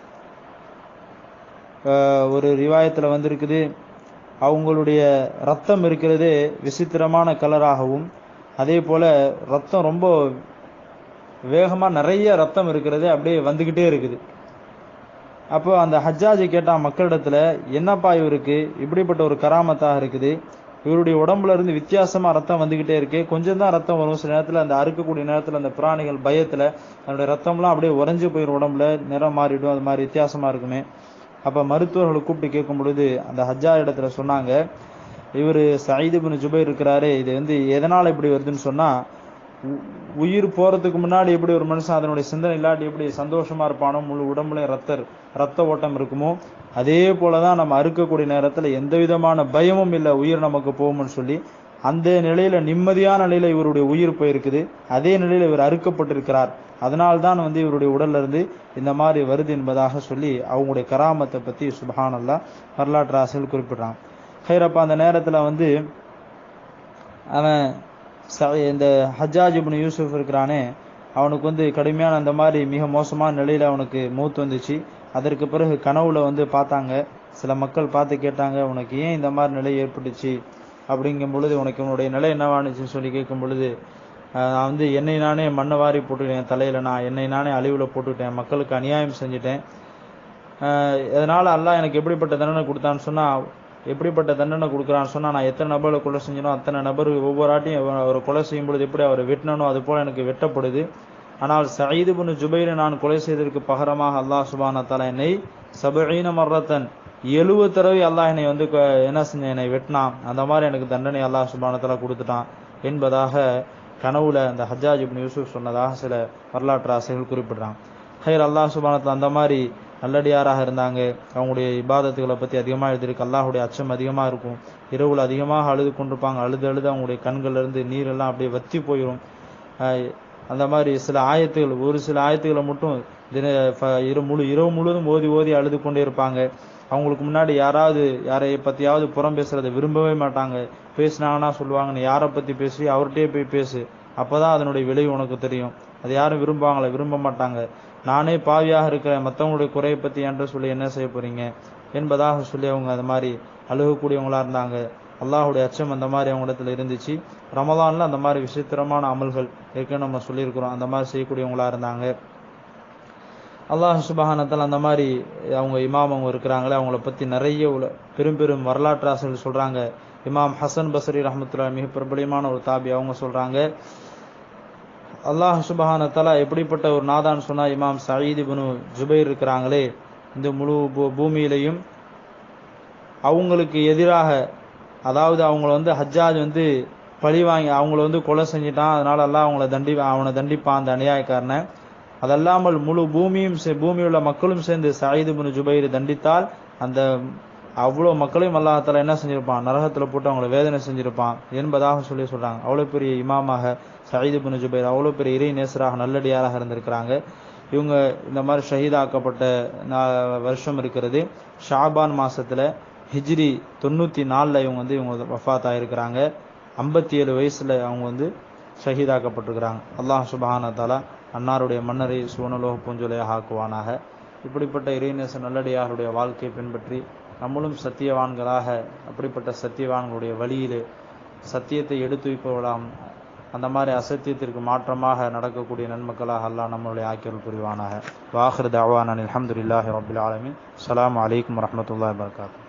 A: ஒரு ரிவாயத்தில் வந்திருக்குது அவங்களுடைய ரத்தம் இருக்கிறது விசித்திரமான கலராகவும் அதே போல ரத்தம் ரொம்ப வேகமாக நிறைய ரத்தம் இருக்கிறது அப்படியே வந்துக்கிட்டே இருக்குது அப்போ அந்த ஹஜ்ஜாஜி கேட்டான் மக்களிடத்துல என்னப்பா இவருக்கு இப்படிப்பட்ட ஒரு கராமத்தாக இருக்குது இவருடைய உடம்புல இருந்து வித்தியாசமா ரத்தம் வந்துகிட்டே இருக்கு கொஞ்சம் தான் ரத்தம் வரும் சில நேரத்துல அந்த அறுக்கக்கூடிய நேரத்துல அந்த பிராணிகள் பயத்துல அதனுடைய ரத்தம்லாம் அப்படியே உறைஞ்சு போயிடும் உடம்புல நிறம் மாறிடும் அது மாதிரி வித்தியாசமா இருக்குமே அப்ப மருத்துவர்களை கூப்பிட்டு கேட்கும் பொழுது அந்த ஹஜ்ஜா இடத்துல சொன்னாங்க இவர் சயீது பின் ஜுபைர் இருக்கிறாரு இது வந்து எதனால இப்படி வருதுன்னு சொன்னா உயிர் போறதுக்கு முன்னாடி எப்படி ஒரு மனுஷன் அதனுடைய சிந்தனை இல்லாட்டி எப்படி சந்தோஷமா இருப்பானோ முழு உடம்புல ரத்த ரத்த ஓட்டம் இருக்குமோ அதே போலதான் நம்ம அறுக்கக்கூடிய நேரத்துல எந்த விதமான பயமும் இல்லை உயிர் நமக்கு போகும்னு சொல்லி அந்த நிலையில நிம்மதியான நிலையில இவருடைய உயிர் போயிருக்குது அதே நிலையில இவர் அறுக்கப்பட்டிருக்கிறார் அதனால்தான் வந்து இவருடைய உடல்ல இருந்து இந்த மாதிரி வருது என்பதாக சொல்லி அவங்களுடைய கராமத்தை பத்தி சுபஹானல்லா வரலாற்று ஆசிரியர் குறிப்பிடுறான் ஹைரப்பா அந்த நேரத்துல வந்து அவன் இந்த ஹஜ்ஜாஜ் இப்னு யூசுப் இருக்கிறானே அவனுக்கு வந்து கடுமையான அந்த மாதிரி மிக மோசமான நிலையில அவனுக்கு மூத்து வந்துச்சு அதற்கு பிறகு கனவுல வந்து பார்த்தாங்க சில மக்கள் பார்த்து கேட்டாங்க உனக்கு ஏன் இந்த மாதிரி நிலை ஏற்பட்டுச்சு அப்படிங்கும் பொழுது உனக்கு உன்னுடைய நிலை என்னவானுச்சுன்னு சொல்லி கேட்கும் பொழுது நான் வந்து என்னை நானே மண்ணை வாரி போட்டுக்கிட்டேன் தலையில நான் என்னை நானே அழிவுல போட்டுக்கிட்டேன் மக்களுக்கு அநியாயம் செஞ்சுட்டேன் அதனால அல்லாஹ் எனக்கு எப்படிப்பட்ட தண்டனை கொடுத்தான்னு சொன்னா எப்படிப்பட்ட தண்டனை கொடுக்குறான்னு சொன்னா நான் எத்தனை நபர்களை கொலை செஞ்சனோ அத்தனை நபர் ஒவ்வொரு ஆட்டையும் அவரை கொலை செய்யும் பொழுது எப்படி அவரை வெட்டினனோ அது போல எனக்கு வெட்டப்படுது ஆனால் சயீது பின் ஜுபைரை நான் கொலை செய்ததற்கு பகரமாக அல்லாஹ் சுபான தலா என்னை சபீன மர்ரத்தன் எழுபது தடவை அல்லாஹ் என்னை வந்து என்ன செஞ்ச என்னை வெட்டினான் அந்த மாதிரி எனக்கு தண்டனை அல்லாஹ் சுபானத்தலா கொடுத்துட்டான் என்பதாக கனவுல அந்த ஹஜ்ஜாஜ் இப்னு யூசுப் சொன்னதாக சில வரலாற்று ஆசைகள் குறிப்பிடுறான் ஹைர் அல்லாஹ் சுபானத்தில் அந்த மாதிரி நல்லடியாராக இருந்தாங்க அவங்களுடைய இபாதத்துகளை பற்றி அதிகமாக எழுதியிருக்கு அல்லாஹுடைய அச்சம் அதிகமாக இருக்கும் இரவுல அதிகமாக அழுது கொண்டிருப்பாங்க அழுது அழுது அவங்களுடைய கண்கள்ல இருந்து நீரெல்லாம் அப்படியே வத்தி போயிடும் அந்த மாதிரி சில ஆயத்துகள் ஒரு சில ஆயத்துகளை மட்டும் தின இரு முழு இரவு முழுவதும் ஓதி ஓதி அழுது கொண்டே இருப்பாங்க அவங்களுக்கு முன்னாடி யாராவது யாரை பத்தியாவது புறம் பேசுறதை விரும்பவே மாட்டாங்க பேசினாங்கன்னா சொல்லுவாங்க நீ யாரை பத்தி பேசி அவர்கிட்டயே போய் பேசு அப்பதான் அதனுடைய விளைவு உனக்கு தெரியும் அது யாரும் விரும்புவாங்களே விரும்ப மாட்டாங்க நானே பாவியாக இருக்கிறேன் மற்றவங்களுடைய குறையை பத்தி என்று சொல்லி என்ன செய்ய போறீங்க என்பதாக சொல்லி அவங்க அது மாதிரி அழுகக்கூடியவங்களா இருந்தாங்க அல்லாஹுடைய அச்சம் அந்த மாதிரி அவங்க இடத்துல இருந்துச்சு ரமதான்ல அந்த மாதிரி விசித்திரமான அமல்கள் ஏற்கனவே நம்ம சொல்லியிருக்கிறோம் அந்த மாதிரி செய்யக்கூடியவங்களா இருந்தாங்க அல்லாஹ் சுபஹானத்தால் அந்த மாதிரி அவங்க இமாம் அவங்க இருக்கிறாங்களே அவங்கள பத்தி நிறைய உல பெரும் பெரும் வரலாற்று ஆசிரியர்கள் சொல்றாங்க இமாம் ஹசன் பசரி ரஹமத்துல்லா மிக பிரபலியமான ஒரு தாபி அவங்க சொல்றாங்க அல்லாஹ் சுபஹானத்தாலா எப்படிப்பட்ட ஒரு நாதான்னு சொன்னா இமாம் சயீது பினு ஜுபைர் இருக்கிறாங்களே இந்த முழு பூமியிலையும் அவங்களுக்கு எதிராக அதாவது அவங்கள வந்து ஹஜ்ஜாஜ் வந்து பழி வாங்கி அவங்கள வந்து கொலை செஞ்சிட்டான் அதனால எல்லாம் அவங்கள தண்டி அவனை தண்டிப்பான் அந்த அநியாயக்காரனை அதல்லாமல் முழு பூமியும் பூமியில் உள்ள மக்களும் சேர்ந்து சயீது பின் ஜுபைர் தண்டித்தால் அந்த அவ்வளோ மக்களையும் அல்லாஹால என்ன செஞ்சிருப்பான் நரகத்துல போட்டு அவங்கள வேதனை செஞ்சிருப்பான் என்பதாக சொல்லி சொல்றாங்க அவ்வளவு பெரிய இமாமாக சயீது பின் ஜுபைர் அவ்வளவு பெரிய இறை நேசராக நல்லடியாராக இருந்திருக்கிறாங்க இவங்க இந்த மாதிரி ஷஹீதாக்கப்பட்ட வருஷம் இருக்கிறது ஷாபான் மாசத்துல ஹிஜ்ரி தொண்ணூத்தி நாலுல இவங்க வந்து இவங்க வஃத் ஆயிருக்கிறாங்க ஐம்பத்தி ஏழு வயசுல அவங்க வந்து ஷஹீதாக்கப்பட்டிருக்கிறாங்க அல்லாஹ் சுபஹான தாலா அன்னாருடைய மன்னரை சுவனலோக பூஞ்சொலையாக ஆக்குவானாக இப்படிப்பட்ட இறைநேச நல்லடியாருடைய வாழ்க்கையை பின்பற்றி நம்மளும் சத்தியவான்களாக அப்படிப்பட்ட சத்தியவான்களுடைய வழியிலே சத்தியத்தை எடுத்து வைப்பவர்களாம் அந்த மாதிரி அசத்தியத்திற்கு மாற்றமாக நடக்கக்கூடிய நன்மக்களாக அல்லாஹ் நம்மளுடைய ஆக்கியல் புரிவானாக வாஹர் தாவான் அலமதுல்லாஹி ரபுல் ஆலமின் அலாம் வலைக்கம் வரமத்துல்லா வரகாத்து